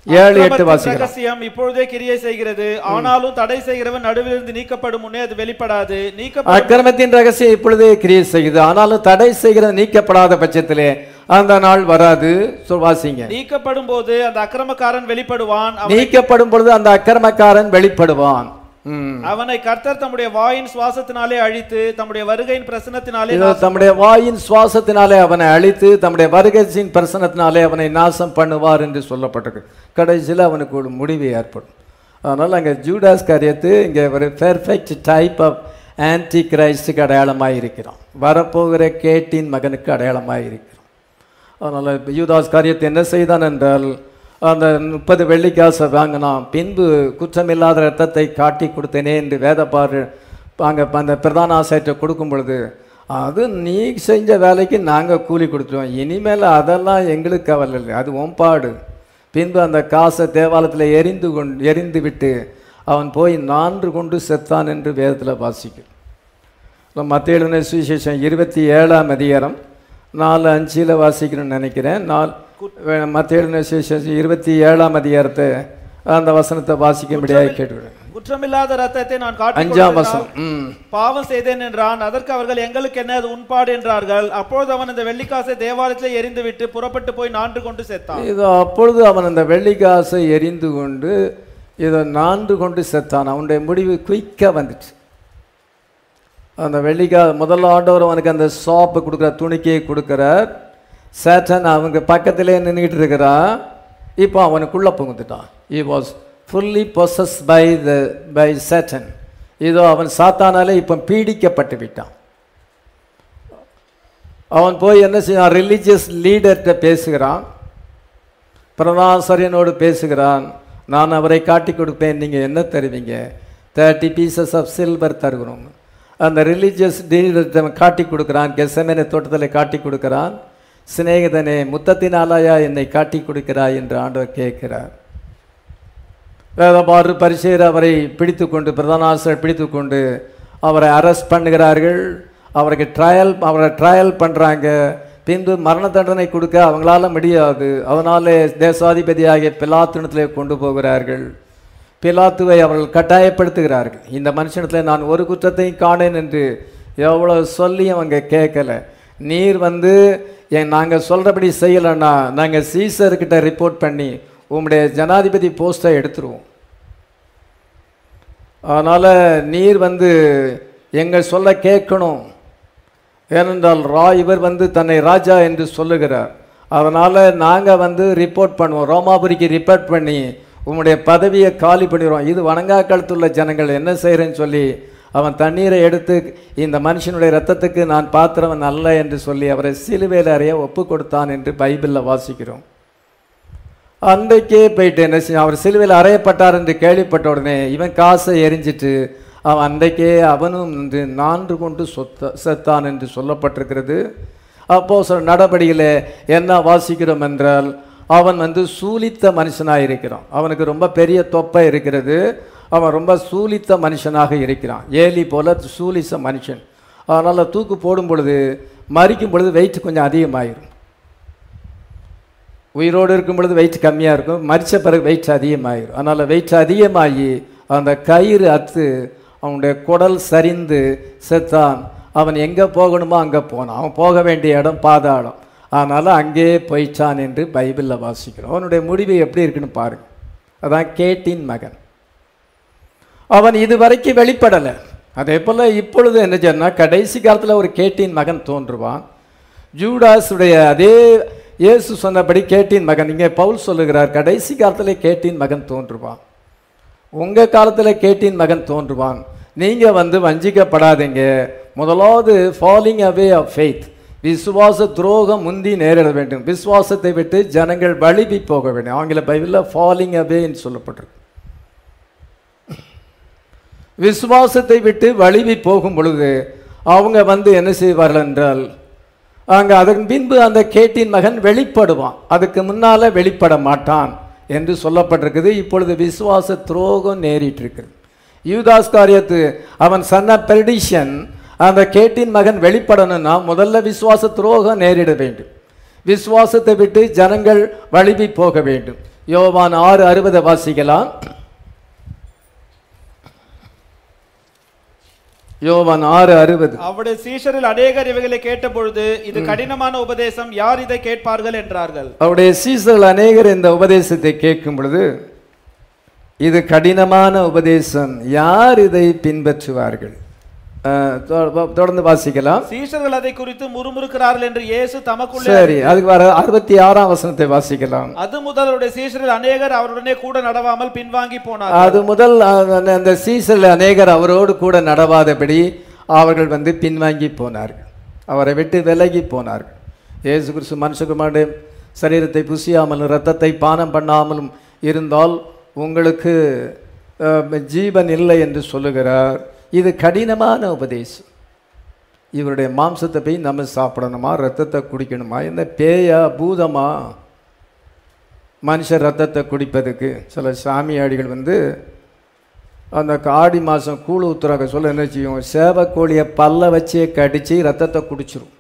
A: ஏழு எட்டு
B: அக்கிரமத்தின்
A: வாசிக்கலாம்
B: ரகசியம் இப்பொழுதே கிரியை செய்கிறது ஆனாலும் தடை செய்கிறவன் நடுவிலிருந்து நீக்கப்படும் முன்னே அது வெளிப்படாது நீக்கப்படும்
A: அக்கிரமத்தின் ரகசியம் இப்பொழுதே கிரியை செய்யுது ஆனாலும் தடை செய்கிறது நீக்கப்படாத பட்சத்திலே அந்த நாள் வராது சொல் வாசிங்க
B: நீக்கப்படும் போது அந்த அக்கிரமக்காரன் வெளிப்படுவான் அவன்
A: நீக்கப்படும் பொழுது அந்த அக்கிரமக்காரன் வெளிப்படுவான் ம்.
B: அவனை கர்த்தர் தம்முடைய வாயின் சுவாசத்தினாலே அழித்து தம்முடைய வருகையின் பிரசனத்தினாலே
A: இதோ தம்முடைய வாயின் சுவாசத்தினாலே அவனை அழித்து தம்முடைய வருகையின் பிரசனத்தினாலே அவனை நாசம் பண்ணுவார் என்று சொல்லப்பட்டிருக்கு கடைசியில் அவனுக்கு ஒரு முடிவு ஏற்படும் அதனால் அங்கே ஜூடாஸ் காரியத்து இங்கே ஒரு பெர்ஃபெக்ட் டைப் ஆஃப் ஆன்டி கிரைஸ்டுக்கு அடையாளமாக இருக்கிறான் வரப்போகிற கேட்டின் மகனுக்கு அடையாளமாக இருக்கிறான் அதனால் யூதாஸ் காரியத்தை என்ன செய்தான் என்றால் அந்த முப்பது வெள்ளிக்காசை வாங்கினான் பின்பு குற்றமில்லாத ரத்தத்தை காட்டி கொடுத்தேனே என்று வேதப்பாரு அங்கே அந்த பிரதான ஆசாயிட்ட கொடுக்கும் பொழுது அது நீ செஞ்ச வேலைக்கு நாங்கள் கூலி கொடுத்துருவோம் இனிமேல் அதெல்லாம் எங்களுக்கு கவலை இல்லை அது ஒம்பாடு பின்பு அந்த காசை தேவாலயத்தில் எரிந்து கொண்டு எரிந்து விட்டு அவன் போய் நான்கு கொண்டு செத்தான் என்று வேதத்தில் வாசிக்கும் மத்திய எழுதின சுவிசேஷம் இருபத்தி ஏழாம் அதிகாரம் நாலு அஞ்சில் வாசிக்கணும்னு நினைக்கிறேன் நாலு மத்திய எழுதின சுவிசேஷம் இருபத்தி ஏழாம் அதிகாரத்தை அந்த வசனத்தை வாசிக்கும்படியாக கேட்டுக்கிறேன்
B: குற்றமில்லாத ரத்தத்தை நான் காட்டி
A: அஞ்சாம்
B: கொடுத்தேனா?
A: வசனம் ம்
B: பாவம் செய்தேன் என்றான் அதற்கு அவர்கள் எங்களுக்கு என்ன அது உண்பாடு என்றார்கள் அப்பொழுது அவன் இந்த வெள்ளிக்காசை தேவாலயத்தில் எரிந்துவிட்டு புறப்பட்டு போய் நான்கு கொண்டு செத்தான்
A: இது அப்பொழுது அவன் அந்த வெள்ளிக்காசை எரிந்து கொண்டு இதை நான்கு கொண்டு செத்தான் அவனுடைய முடிவு குயிக்காக வந்துச்சு அந்த வெள்ளிக்கா முதல்ல ஆண்டவர் அவனுக்கு அந்த சாப்பு கொடுக்குற துணிக்கையை கொடுக்குறார் சேட்டன் அவங்க பக்கத்திலே நின்றுக்கிட்டு இருக்கிறான் இப்போ அவனுக்குள்ளே புகுந்துட்டான் he was fully possess by the by Satan இதோ அவன் சாத்தானாலே இப்போ பீடிக்கப்பட்டு விட்டான் அவன் போய் என்ன செய்யான் ரிலீஜியஸ் லீடர்கிட்ட பேசுகிறான் பிரதாசரியனோடு பேசுகிறான் நான் அவரை காட்டி கொடுப்பேன் நீங்கள் என்ன தருவீங்க தேர்ட்டி பீசஸ் ஆஃப் சில்வர் தருகிறோம் அந்த ரிலீஜியஸ் டீலர்கிட்ட காட்டி கொடுக்குறான் கெசமேன தோட்டத்தில் காட்டி கொடுக்குறான் சிநேகிதனே முத்தத்தினாலாயா என்னை காட்டி கொடுக்கிறாய் என்று ஆண்டவர் கேட்கிறார் வேதபாறு பரிசேர் அவரை பிடித்து கொண்டு பிரதான ஆசிரியர் பிடித்து கொண்டு அவரை அரெஸ்ட் பண்ணுகிறார்கள் அவருக்கு ட்ரையல் அவரை ட்ரையல் பண்ணுறாங்க பின்பு மரண தண்டனை கொடுக்க அவங்களால முடியாது அதனாலே தேசாதிபதியாகிய பிலாத்துணத்தில் கொண்டு போகிறார்கள் பிலாத்துவை அவர்கள் கட்டாயப்படுத்துகிறார்கள் இந்த மனுஷனத்தில் நான் ஒரு குற்றத்தையும் காணேன் என்று எவ்வளோ சொல்லி அவங்க கேட்கல நீர் வந்து என் நாங்கள் சொல்கிறபடி செய்யலைன்னா நாங்கள் சீசர்கிட்ட ரிப்போர்ட் பண்ணி உம்முடைய ஜனாதிபதி போஸ்ட்டை எடுத்துருவோம் அதனால் நீர் வந்து எங்கள் சொல்ல கேட்கணும் ஏனென்றால் ரா இவர் வந்து தன்னை ராஜா என்று சொல்லுகிறார் அதனால் நாங்கள் வந்து ரிப்போர்ட் பண்ணுவோம் ரோமாபுரிக்கு ரிப்போர்ட் பண்ணி உம்முடைய பதவியை காலி பண்ணிடுவோம் இது வணங்காக்காலத்துள்ள ஜனங்கள் என்ன செய்கிறேன்னு சொல்லி அவன் தண்ணீரை எடுத்து இந்த மனுஷனுடைய ரத்தத்துக்கு நான் பாத்திரவன் அல்ல என்று சொல்லி அவரை சிலுவையில் அறைய ஒப்பு கொடுத்தான் என்று பைபிளில் வாசிக்கிறோம் அன்றைக்கே போயிட்டு என்ன செய்ய அவர் சிலுவையில் அறையப்பட்டார் என்று கேள்விப்பட்ட உடனே இவன் காசை எரிஞ்சிட்டு அவன் அன்றைக்கே அவனும் வந்து நான்கு கொண்டு சொத்த செத்தான் என்று சொல்லப்பட்டிருக்கிறது அப்போ சில நடபடியில் என்ன வாசிக்கிறோம் என்றால் அவன் வந்து சூலித்த மனுஷனாக இருக்கிறான் அவனுக்கு ரொம்ப பெரிய தொப்பை இருக்கிறது அவன் ரொம்ப சூலித்த மனுஷனாக இருக்கிறான் ஏலி போல சூலித்த மனுஷன் அதனால் தூக்கு போடும் பொழுது மறிக்கும் பொழுது வெயிட் கொஞ்சம் அதிகமாயிரும் உயிரோடு இருக்கும் பொழுது வெயிட் கம்மியாக இருக்கும் மறித்த பிறகு வெயிட் அதிகமாகிடும் அதனால் வெயிட் அதிகமாகி அந்த கயிறு அத்து அவனுடைய குடல் சரிந்து செத்தான் அவன் எங்கே போகணுமோ அங்கே போனான் அவன் போக வேண்டிய இடம் பாதாளம் அதனால் அங்கேயே போயிச்சான் என்று பைபிளில் வாசிக்கிறோம் அவனுடைய முடிவு எப்படி இருக்குன்னு பாருங்க அதான் கேட்டின் மகன் அவன் இதுவரைக்கும் வெளிப்படலை அதே போல் இப்பொழுது என்ன சொன்னால் கடைசி காலத்தில் ஒரு கேட்டின் மகன் தோன்றுவான் ஜூடாஸுடைய அதே இயேசு சொன்னபடி கேட்டின் மகன் இங்கே பவுல் சொல்லுகிறார் கடைசி காலத்தில் கேட்டின் மகன் தோன்றுவான் உங்கள் காலத்தில் கேட்டின் மகன் தோன்றுவான் நீங்கள் வந்து வஞ்சிக்கப்படாதீங்க முதலாவது ஃபாலிங் அவே ஆஃப் ஃபெய்த் விசுவாச துரோகம் முந்தி நேரிட வேண்டும் விசுவாசத்தை விட்டு ஜனங்கள் வழுவி போக வேண்டும் ஆங்கில பைபிளில் ஃபாலிங் அவேன்னு சொல்லப்பட்டிருக்கு விசுவாசத்தை விட்டு வழுவி போகும் பொழுது அவங்க வந்து என்ன செய்வார்கள் என்றால் அங்கே அதன் பின்பு அந்த கேட்டின் மகன் வெளிப்படுவான் அதுக்கு முன்னால வெளிப்பட மாட்டான் என்று சொல்லப்பட்டிருக்குது இப்பொழுது விசுவாச துரோகம் நேரிட்டு இருக்குது யூதாஸ் காரியத்து அவன் சன்ன பெர்டிஷன் அந்த கேட்டின் மகன் வெளிப்படணும்னா முதல்ல விசுவாச துரோகம் நேரிட வேண்டும் விசுவாசத்தை விட்டு ஜனங்கள் வழுவி போக வேண்டும் யோவான் ஆறு அறுபதை வாசிக்கலாம் யோவான் ஆறு அறுபது
B: அவருடைய சீஷரில் அநேகர் இவைகளை கேட்டபொழுது இது கடினமான உபதேசம் யார் இதை கேட்பார்கள் என்றார்கள்
A: அவருடைய சீசர்கள் அநேகர் இந்த உபதேசத்தை கேட்கும் பொழுது இது கடினமான உபதேசம் யார் இதை பின்பற்றுவார்கள் அஹ், தொ- தொடர்ந்து வாசிக்கலாம்
B: சீஷர்கள் அதை குறித்து முறுமுறுக்கிறார்கள் என்று இயேசு தமக்குள்ளே
A: சரி அதுக்கு வர அறுபத்தி ஆறாம் வசனத்தை வாசிக்கலாம்
B: அது முதல் அவருடைய சீஷரில் அநேகர் அவருடனே கூட நடவாமல் பின்வாங்கி போனார்
A: அது முதல் அந்த- அந்த சீசரில் அநேகர் அவரோடு கூட நடவாதபடி அவர்கள் வந்து பின்வாங்கி போனார்கள் அவரை விட்டு விலகி போனார்கள் இயேசு கிறிஸ்து மனுஷகுமாருடைய சரீரத்தை புசியாமலும் இரத்தத்தை பானம் பண்ணாமலும் இருந்தால் உங்களுக்கு அஹ், ஜீவன் இல்லை என்று சொல்லுகிறார் இது கடினமான உபதேசம் இவருடைய மாம்சத்தை போய் நம்ம சாப்பிடணுமா ரத்தத்தை குடிக்கணுமா என்ன பேயா பூதமா மனுஷ ரத்தத்தை குடிப்பதுக்கு சில சாமியாடிகள் வந்து அந்த ஆடி மாதம் கூழ் ஊத்துறாங்க சொல்ல என்ன செய்யும் சேவக்கோழியை பல்ல வச்சே கடித்து ரத்தத்தை குடிச்சிரும்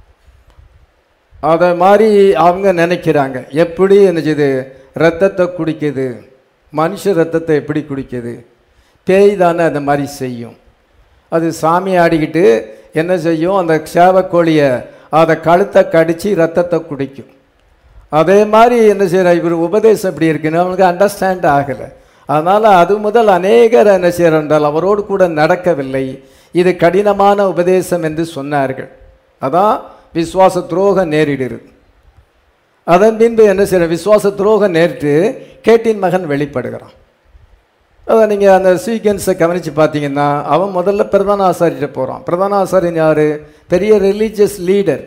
A: அதை மாதிரி அவங்க நினைக்கிறாங்க எப்படி என்ன செய்யுது ரத்தத்தை குடிக்குது மனுஷ ரத்தத்தை எப்படி குடிக்குது பேய் தானே அந்த மாதிரி செய்யும் அது சாமி ஆடிக்கிட்டு என்ன செய்யும் அந்த சேவக்கோழியை அதை கழுத்தை கடித்து ரத்தத்தை குடிக்கும் அதே மாதிரி என்ன செய்யற இவர் உபதேசம் எப்படி இருக்குன்னு அவனுக்கு அண்டர்ஸ்டாண்ட் ஆகலை அதனால் அது முதல் அநேகர் என்ன செய்கிறார் என்றால் அவரோடு கூட நடக்கவில்லை இது கடினமான உபதேசம் என்று சொன்னார்கள் அதான் விசுவாச துரோகம் நேரிடுது அதன் பின்பு என்ன செய்யற விசுவாச துரோகம் நேரிட்டு கேட்டின் மகன் வெளிப்படுகிறான் அதை நீங்கள் அந்த சீக்வன்ஸை கவனித்து பார்த்தீங்கன்னா அவன் முதல்ல பிரதான ஆசாரிட்ட போகிறான் பிரதான ஆசாரியன் யார் பெரிய ரிலீஜியஸ் லீடர்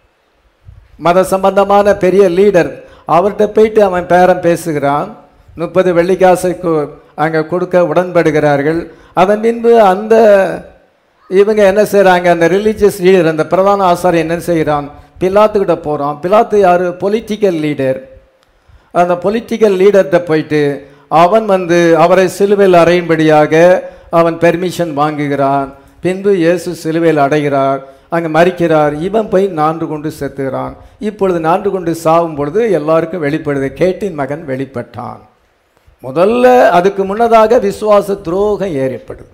A: மத சம்பந்தமான பெரிய லீடர் அவர்கிட்ட போயிட்டு அவன் பேரன் பேசுகிறான் முப்பது வெள்ளிக்காசை அங்கே கொடுக்க உடன்படுகிறார்கள் அதன் பின்பு அந்த இவங்க என்ன செய்கிறாங்க அந்த ரிலீஜியஸ் லீடர் அந்த பிரதான ஆசாரியன் என்ன செய்கிறான் பிலாத்துக்கிட்ட போகிறான் பிலாத்து யார் பொலிட்டிக்கல் லீடர் அந்த பொலிட்டிக்கல் லீடர்கிட்ட போயிட்டு அவன் வந்து அவரை சிலுவையில் அறையும்படியாக அவன் பெர்மிஷன் வாங்குகிறான் பின்பு இயேசு சிலுவையில் அடைகிறார் அங்கே மறிக்கிறார் இவன் போய் நான்கு கொண்டு செத்துகிறான் இப்பொழுது நான்கு கொண்டு சாகும் பொழுது எல்லாருக்கும் வெளிப்படுது கேட்டின் மகன் வெளிப்பட்டான் முதல்ல அதுக்கு முன்னதாக விசுவாச துரோகம் ஏற்படுது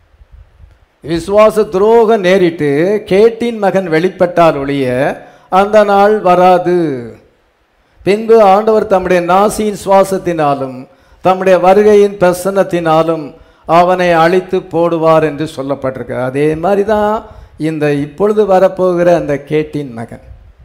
A: விசுவாச துரோகம் நேரிட்டு கேட்டின் மகன் வெளிப்பட்டால் ஒழிய அந்த நாள் வராது பின்பு ஆண்டவர் தம்முடைய நாசியின் சுவாசத்தினாலும் தம்முடைய வருகையின் பிரசன்னத்தினாலும் அவனை அழித்து போடுவார் என்று சொல்லப்பட்டிருக்கு அதே மாதிரி தான் இந்த இப்பொழுது வரப்போகிற அந்த கேட்டின் மகன்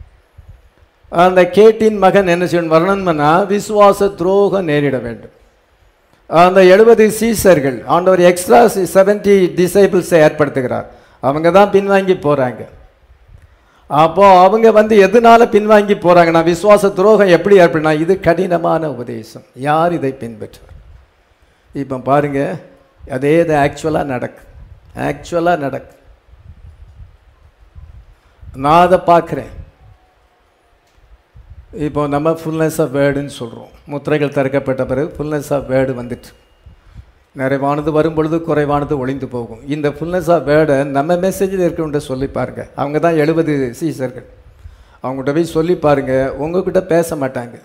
A: அந்த கேட்டின் மகன் என்ன செய்யணும் வரணும்னா விசுவாச துரோகம் நேரிட வேண்டும் அந்த எழுபது சீசர்கள் ஆண்டவர் எக்ஸ்ட்ரா செவன்டி டிசைபிள்ஸை ஏற்படுத்துகிறார் அவங்க தான் பின்வாங்கி போகிறாங்க அப்போ அவங்க வந்து எதனால பின்வாங்கி போகிறாங்கன்னா விசுவாச துரோகம் எப்படி ஏற்படுனா இது கடினமான உபதேசம் யார் இதை பின்பற்றுவார் இப்போ பாருங்க அதே இது ஆக்சுவலாக நடக்கு ஆக்சுவலாக நடக்கு நான் அதை பார்க்குறேன் இப்போ நம்ம ஃபுல்னஸ் ஆஃப் வேர்டுன்னு சொல்கிறோம் முத்திரைகள் திறக்கப்பட்ட பிறகு ஃபுல்னஸ் ஆஃப் வேர்டு வந்துட்டு நிறைவானது வரும் பொழுது குறைவானது ஒளிந்து போகும் இந்த ஃபுல்னஸ் ஆஃப் வேர்டை நம்ம மெசேஜில் இருக்கவங்கிட்ட சொல்லி பாருங்க அவங்க தான் எழுபது சீசர்கள் அவங்ககிட்ட போய் சொல்லி பாருங்க உங்ககிட்ட பேச மாட்டாங்க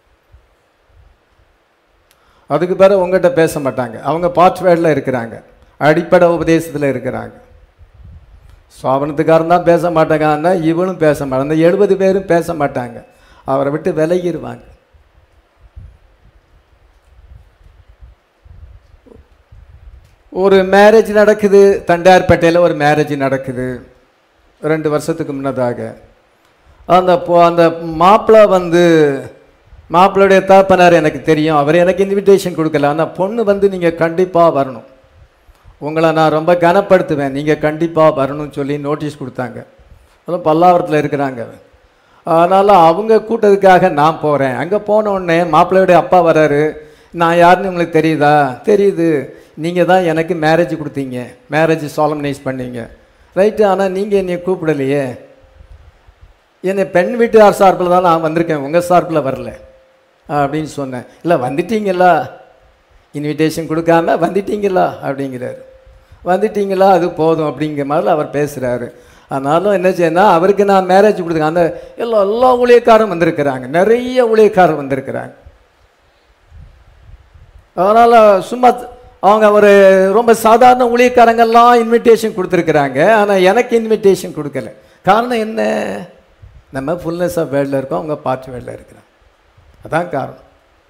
A: அதுக்கு பிறகு உங்ககிட்ட பேச மாட்டாங்க அவங்க பார்ட் வேர்டில் இருக்கிறாங்க அடிப்படை உபதேசத்தில் இருக்கிறாங்க சாபனத்துக்காரன் தான் பேச மாட்டாங்க ஆனால் இவனும் பேச மாட்டாங்க அந்த எழுபது பேரும் பேச மாட்டாங்க அவரை விட்டு விலகிடுவாங்க ஒரு மேரேஜ் நடக்குது தண்டார்பேட்டையில் ஒரு மேரேஜ் நடக்குது ரெண்டு வருஷத்துக்கு முன்னதாக அந்த பொ- அந்த மாப்பிள்ளை வந்து மாப்பிள்ளையுடைய தாப்பனார் எனக்கு தெரியும் அவர் எனக்கு இன்விடேஷன் கொடுக்கல ஆனால் பொண்ணு வந்து நீங்கள் கண்டிப்பாக வரணும் உங்களை நான் ரொம்ப கனப்படுத்துவேன் நீங்கள் கண்டிப்பாக வரணும்னு சொல்லி நோட்டீஸ் கொடுத்தாங்க அதுவும் பல்லாவரத்தில் இருக்கிறாங்க அதனால் அவங்க கூட்டத்துக்காக நான் போகிறேன் அங்கே போன உடனே மாப்பிள்ளையுடைய அப்பா வராரு நான் யாருன்னு உங்களுக்கு தெரியுதா தெரியுது நீங்கள் தான் எனக்கு மேரேஜ் கொடுத்தீங்க மேரேஜ் சாலம்னைஸ் பண்ணீங்க ரைட்டு ஆனால் நீங்கள் என்னை கூப்பிடலையே என்னை பெண் வீட்டார் சார்பில் தான் நான் வந்திருக்கேன் உங்கள் சார்பில் வரல அப்படின்னு சொன்னேன் இல்லை வந்துட்டீங்களா இன்விடேஷன் கொடுக்காம வந்துட்டீங்களா அப்படிங்கிறாரு வந்துட்டீங்களா அது போதும் அப்படிங்கிற மாதிரி அவர் பேசுகிறாரு ஆனாலும் என்ன செய்யணும் அவருக்கு நான் மேரேஜ் கொடுத்துருக்கேன் அந்த எல்லா எல்லா ஊழியக்காரும் வந்திருக்கிறாங்க நிறைய ஊழியக்காரர் வந்திருக்கிறாங்க அதனால் சும்மா அவங்க ஒரு ரொம்ப சாதாரண ஊழியக்காரங்கெல்லாம் இன்விடேஷன் கொடுத்துருக்குறாங்க ஆனால் எனக்கு இன்விடேஷன் கொடுக்கல காரணம் என்ன நம்ம ஃபுல்னஸ் ஆஃப் வேர்ல்டில் இருக்கோம் அவங்க பார்ட் வேர்ல்டில் இருக்கிறோம் அதான் காரணம்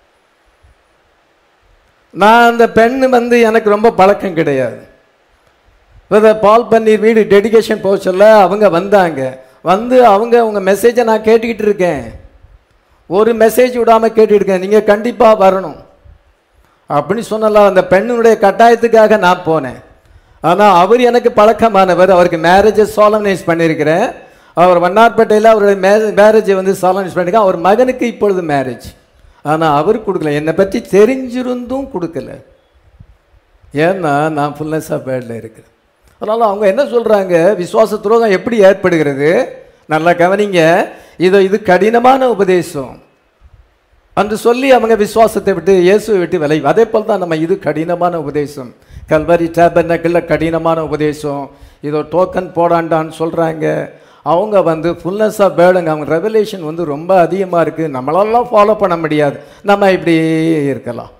A: நான் அந்த பெண் வந்து எனக்கு ரொம்ப பழக்கம் கிடையாது இப்போ பால் பன்னீர் வீடு டெடிகேஷன் போக சொல்ல அவங்க வந்தாங்க வந்து அவங்க உங்கள் மெசேஜை நான் கேட்டுக்கிட்டு இருக்கேன் ஒரு மெசேஜ் விடாமல் கேட்டுட்டு இருக்கேன் நீங்கள் கண்டிப்பாக வரணும் அப்படின்னு சொன்னல அந்த பெண்ணுடைய கட்டாயத்துக்காக நான் போனேன் ஆனால் அவர் எனக்கு பழக்கமானவர் அவருக்கு மேரேஜை சாலனைஸ் பண்ணியிருக்கிறேன் அவர் வண்ணார்பேட்டையில் அவருடைய மே மேரேஜை வந்து சாலனைஸ் பண்ணியிருக்கேன் அவர் மகனுக்கு இப்பொழுது மேரேஜ் ஆனால் அவர் கொடுக்கல என்னை பற்றி தெரிஞ்சிருந்தும் கொடுக்கல ஏன்னா நான் ஃபுல்னஸ் ஆஃப் வேர்ல்டில் இருக்கிறேன் அதனால் அவங்க என்ன சொல்கிறாங்க விசுவாச துரோகம் எப்படி ஏற்படுகிறது நல்லா கவனிங்க இது இது கடினமான உபதேசம் என்று சொல்லி அவங்க விசுவாசத்தை விட்டு இயேசுவை விட்டு விலை அதே போல் தான் நம்ம இது கடினமான உபதேசம் கல்வரி டேபர்னக்கில் கடினமான உபதேசம் இதோ டோக்கன் போடாண்டான்னு சொல்கிறாங்க அவங்க வந்து ஃபுல்னஸ் ஆஃப் பேர்டுங்க அவங்க ரெவலேஷன் வந்து ரொம்ப அதிகமாக இருக்குது நம்மளாலாம் ஃபாலோ பண்ண முடியாது நம்ம இப்படி இருக்கலாம்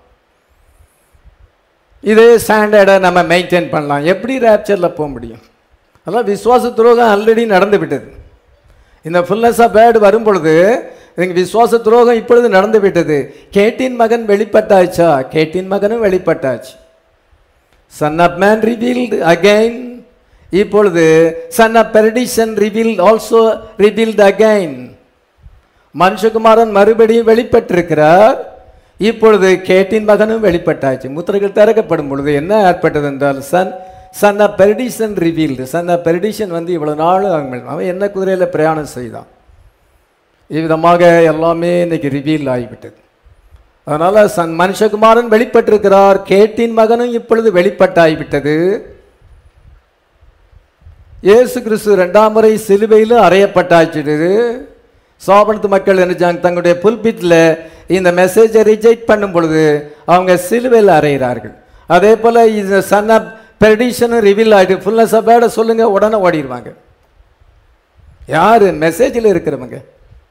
A: இதே ஸ்டாண்டர்டை நம்ம மெயின்டைன் பண்ணலாம் எப்படி ரேப்சரில் போக முடியும் அதெல்லாம் விசுவாச துரோகம் ஆல்ரெடி நடந்து விட்டது இந்த ஃபுல்னஸ் ஆஃப் பேர்டு வரும் பொழுது இங்க விசுவாச துரோகம் இப்பொழுது நடந்து விட்டது கேட்டின் மகன் வெளிப்பட்டாச்சா கேட்டின் மகனும் வெளிப்பட்டாச்சு son of man revealed again இப்பொழுது son of perdition reveal also revealed again மனுஷகுமாரன் மறுபடியும் வெளிப்பட்டிருக்கிறார் இப்பொழுது கேட்டின் மகனும் வெளிப்பட்டாச்சு முத்திரைகள் திறக்கப்படும் பொழுது என்ன ஏற்பட்டது என்றால் son son of perdition revealed son of perdition வந்து இவ்வளவு நாள் அவன் அவன் என்ன குதிரையில் பிரயாணம் செய்தான் இவ்விதமாக எல்லாமே இன்னைக்கு ரிவீல் ஆகிவிட்டது அதனால சன் மனுஷகுமாரன் வெளிப்பட்டிருக்கிறார் கேட்டின் மகனும் இப்பொழுது வெளிப்பட்டாகிவிட்டது இயேசு கிறிஸ்து ரெண்டாம் முறை சிலுவையில் அறையப்பட்டாச்சுது சாபனத்து மக்கள் நினைச்சாங்க தங்களுடைய புல்பிட்டில் இந்த மெசேஜை ரிஜெக்ட் பண்ணும் பொழுது அவங்க சிலுவையில் அறையிறார்கள் அதே போல் இந்த சன் ஆஃப் பெர்டிஷனும் ரிவீல் ஆகிட்டு ஃபுல்னஸ் ஆஃப் சொல்லுங்க உடனே ஓடிடுவாங்க யார் மெசேஜில் இருக்கிறவங்க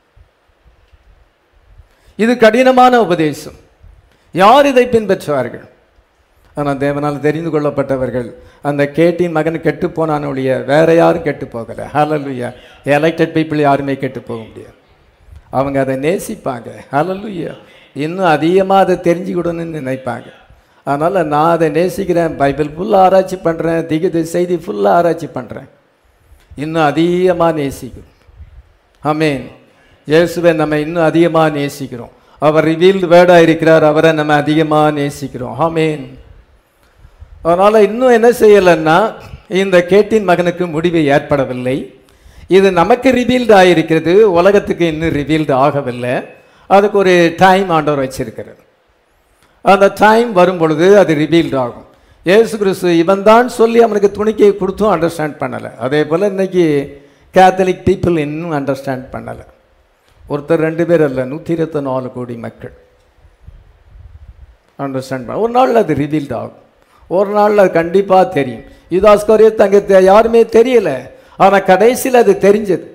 A: இது கடினமான உபதேசம் யார் இதை பின்பற்றுவார்கள் ஆனால் தேவனால் தெரிந்து கொள்ளப்பட்டவர்கள் அந்த கேட்டின் மகன் கெட்டு போனான ஒழிய வேற யாரும் கெட்டு போகலை ஹலலுயா எலெக்டட் பீப்புள் யாருமே கெட்டு போக முடியாது அவங்க அதை நேசிப்பாங்க ஹலலுயா இன்னும் அதிகமாக அதை தெரிஞ்சுக்கிடணும்னு நினைப்பாங்க அதனால் நான் அதை நேசிக்கிறேன் பைபிள் ஃபுல்லாக ஆராய்ச்சி பண்ணுறேன் திகித செய்தி ஃபுல்லாக ஆராய்ச்சி பண்ணுறேன் இன்னும் அதிகமாக நேசிக்கும் ஆமேன் இயேசுவை நம்ம இன்னும் அதிகமாக நேசிக்கிறோம் அவர் ரிவீல்டு வேர்டாக இருக்கிறார் அவரை நம்ம அதிகமாக நேசிக்கிறோம் ஆமேன் அதனால் இன்னும் என்ன செய்யலைன்னா இந்த கேட்டின் மகனுக்கு முடிவு ஏற்படவில்லை இது நமக்கு ரிவீல்டு ஆகிருக்கிறது உலகத்துக்கு இன்னும் ரிவீல்டு ஆகவில்லை அதுக்கு ஒரு டைம் ஆண்டவர் வச்சிருக்கிறார் அந்த டைம் வரும் பொழுது அது ரிவீல்டு ஆகும் ஏசு கிறிஸ்து இவன் தான் சொல்லி அவனுக்கு துணிக்கை கொடுத்தும் அண்டர்ஸ்டாண்ட் பண்ணலை அதே போல் இன்னைக்கு கேத்தலிக் பீப்புள் இன்னும் அண்டர்ஸ்டாண்ட் பண்ணலை ஒருத்தர் ரெண்டு பேர் அல்ல நூற்றி இருபத்தி நாலு கோடி மக்கள் அண்டர்ஸ்டாண்ட் பண்ண ஒரு நாளில் அது ரிவீல்டு ஆகும் ஒரு நாளில் அது கண்டிப்பாக தெரியும் யுதாஸ்கோரிய தங்க தெ- யாருமே தெரியல ஆனால் கடைசியில் அது தெரிஞ்சது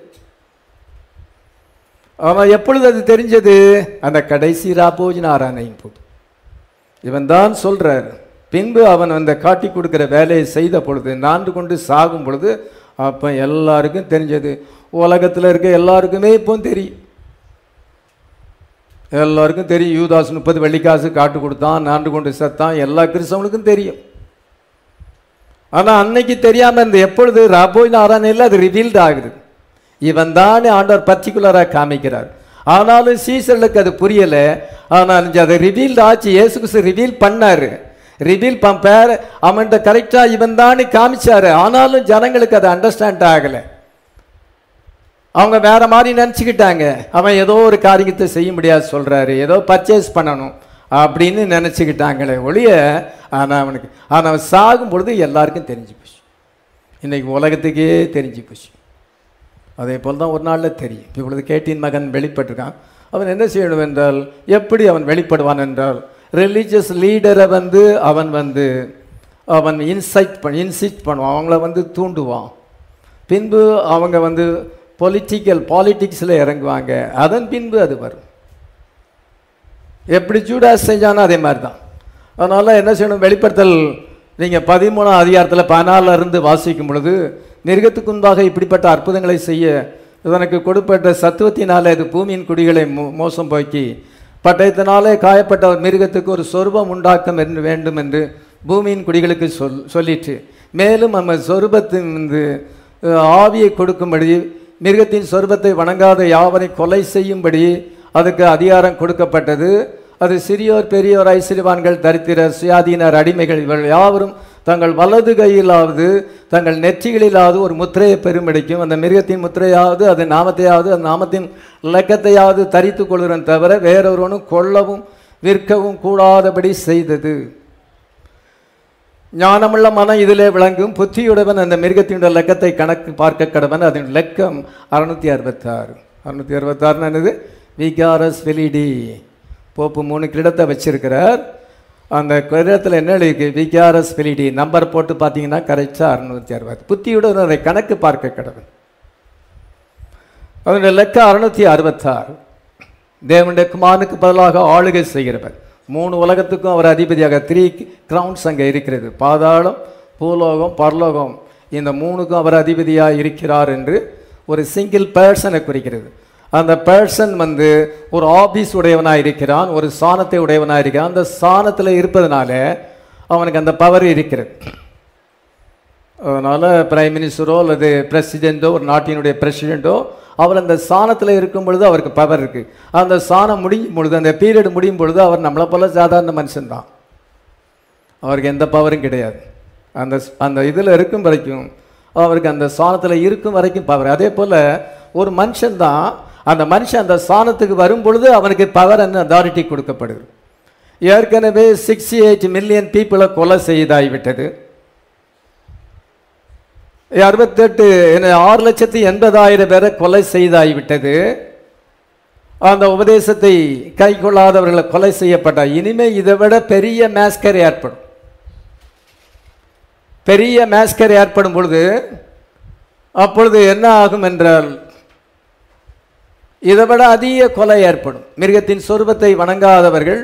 A: ஆனால் எப்பொழுது அது தெரிஞ்சது அந்த கடைசி ராபோஜின ஆராதனையும் போது இவன் தான் சொல்றார் பின்பு அவன் அந்த காட்டி கொடுக்கிற வேலையை செய்த பொழுது நான்கு கொண்டு சாகும் பொழுது அப்போ எல்லாருக்கும் தெரிஞ்சது உலகத்தில் இருக்க எல்லாருக்குமே இப்போ தெரியும் எல்லாருக்கும் தெரியும் யூதாஸ் முப்பது வெள்ளிக்காசு காட்டு கொடுத்தான் நான்கு கொண்டு செத்தான் எல்லா கிறிஸ்தவனுக்கும் தெரியும் ஆனால் அன்னைக்கு தெரியாமல் இருந்த எப்பொழுது ராபோய் ஆராதனையில் அது ரிவீல்டு ஆகுது இவன் தானே ஆண்டவர் பர்டிகுலராக காமிக்கிறார் ஆனாலும் சீசர்களுக்கு அது புரியலை ஆனால் அதை ரிவீல்டு ஆச்சு இயேசு கிறிஸ்து ரிவீல் பண்ணாரு ரிவீல் பேர் அவன்கிட்ட கரெக்டாக இவன் தானே காமிச்சாரு ஆனாலும் ஜனங்களுக்கு அது அண்டர்ஸ்டாண்ட் ஆகலை அவங்க வேற மாதிரி நினச்சிக்கிட்டாங்க அவன் ஏதோ ஒரு காரியத்தை செய்ய முடியாது சொல்றாரு ஏதோ பர்ச்சேஸ் பண்ணணும் அப்படின்னு நினச்சிக்கிட்டாங்களே ஒழிய ஆனால் அவனுக்கு ஆனால் அவன் சாகும் பொழுது எல்லாருக்கும் தெரிஞ்சு போச்சு இன்னைக்கு உலகத்துக்கே தெரிஞ்சு போச்சு அதே போல் தான் ஒரு நாளில் தெரியும் இப்பொழுது கேட்டின் மகன் வெளிப்பட்டிருக்கான் அவன் என்ன செய்யணும் என்றால் எப்படி அவன் வெளிப்படுவான் என்றால் ரிலீஜியஸ் லீடரை வந்து அவன் வந்து அவன் இன்சைட் பண்ண இன்சிட் பண்ணுவான் அவங்கள வந்து தூண்டுவான் பின்பு அவங்க வந்து பொலிட்டிக்கல் பாலிட்டிக்ஸில் இறங்குவாங்க அதன் பின்பு அது வரும் எப்படி ஜூடாஸ் செஞ்சானோ அதே மாதிரி தான் அதனால் என்ன செய்யணும் வெளிப்படுத்தல் நீங்கள் பதிமூணாம் அதிகாரத்தில் பதினாலில் இருந்து வாசிக்கும் பொழுது மிருகத்துக்கு முன்பாக இப்படிப்பட்ட அற்புதங்களை செய்ய இதனுக்கு கொடுப்பட்ட சத்துவத்தினாலே அது பூமியின் குடிகளை மோ மோசம் போக்கி பட்டயத்தினாலே காயப்பட்ட ஒரு மிருகத்துக்கு ஒரு சொருபம் உண்டாக்கம் என்று வேண்டும் என்று பூமியின் குடிகளுக்கு சொல் சொல்லிற்று மேலும் நம்ம சொருபத்தின் வந்து அஹ், ஆவியை கொடுக்கும்படி மிருகத்தின் சொருபத்தை வணங்காத யாவரை கொலை செய்யும்படி அதுக்கு அதிகாரம் கொடுக்கப்பட்டது அது சிறியோர் பெரியோர் ஐஸ்வர்யவான்கள் தரித்திரர் சுயாதீனர் அடிமைகள் இவர்கள் யாவரும் தங்கள் வலது கையிலாவது தங்கள் நெற்றிகளிலாவது ஒரு முத்திரையை பெருமடிக்கும் அந்த மிருகத்தின் முத்திரையாவது அது நாமத்தையாவது அந்த நாமத்தின் இலக்கத்தையாவது தரித்து கொள்கிறன் தவிர வேறொருவனும் கொல்லவும் விற்கவும் கூடாதபடி செய்தது ஞானமுள்ள மனம் இதிலே விளங்கும் புத்தியுடையவன் அந்த மிருகத்தினுடைய லக்கத்தை கணக்கு பார்க்க கடவன் அதன் லக்கம் அறுநூத்தி அறுபத்தாறு அறுநூத்தி அறுபத்தாறுன்னு என்னது விகாரஸ் வெலிடி போப்பு மூணு கிரீடத்தை வச்சிருக்கிறார் அந்த கிரீடத்தில் என்ன எழுதிருக்கு விகாரஸ் வெலிடி நம்பர் போட்டு பார்த்தீங்கன்னா கரெக்டாக அறுநூத்தி அறுபது புத்தியுடன் அதை கணக்கு பார்க்க கடவன் அதனுடைய லக்க அறுநூத்தி அறுபத்தாறு தேவனுடைய குமாரனுக்கு பதிலாக ஆளுகை செய்கிறவர் மூணு உலகத்துக்கும் அவர் அதிபதியாக த்ரீ கிரவுன்ஸ் அங்கே இருக்கிறது பாதாளம் பூலோகம் பரலோகம் இந்த மூணுக்கும் அவர் அதிபதியாக இருக்கிறார் என்று ஒரு சிங்கிள் பர்சனை குறிக்கிறது அந்த பர்சன் வந்து ஒரு ஆபீஸ் உடையவனாக இருக்கிறான் ஒரு சாணத்தை உடையவனாக இருக்கிறான் அந்த சாணத்தில் இருப்பதனால அவனுக்கு அந்த பவர் இருக்கிறது அதனால் பிரைம் மினிஸ்டரோ அல்லது பிரசிடெண்ட்டோ ஒரு நாட்டினுடைய பிரசிடெண்ட்டோ அவர் அந்த சாணத்தில் இருக்கும் பொழுது அவருக்கு பவர் இருக்குது அந்த சாணம் முடியும் பொழுது அந்த பீரியட் முடியும் பொழுது அவர் நம்மளை போல சாதாரண மனுஷன்தான் அவருக்கு எந்த பவரும் கிடையாது அந்த அந்த இதில் இருக்கும் வரைக்கும் அவருக்கு அந்த சாணத்தில் இருக்கும் வரைக்கும் பவர் அதே போல் ஒரு மனுஷன் தான் அந்த மனுஷன் அந்த சாணத்துக்கு வரும் பொழுது அவனுக்கு பவர் அண்ட் அத்தாரிட்டி கொடுக்கப்படுது ஏற்கனவே சிக்ஸ்டி எயிட் மில்லியன் பீப்புளை கொலை செய்தாகிவிட்டது அறுபத்தெட்டு என்ன ஆறு லட்சத்தி எண்பதாயிரம் பேரை கொலை செய்தாகிவிட்டது அந்த உபதேசத்தை கை கொள்ளாதவர்களை கொலை செய்யப்பட்ட இனிமே இதை விட பெரிய மேஸ்கர் ஏற்படும் பெரிய மேஸ்கர் ஏற்படும் பொழுது அப்பொழுது என்ன ஆகும் என்றால் இதை விட அதிக கொலை ஏற்படும் மிருகத்தின் சொருபத்தை வணங்காதவர்கள்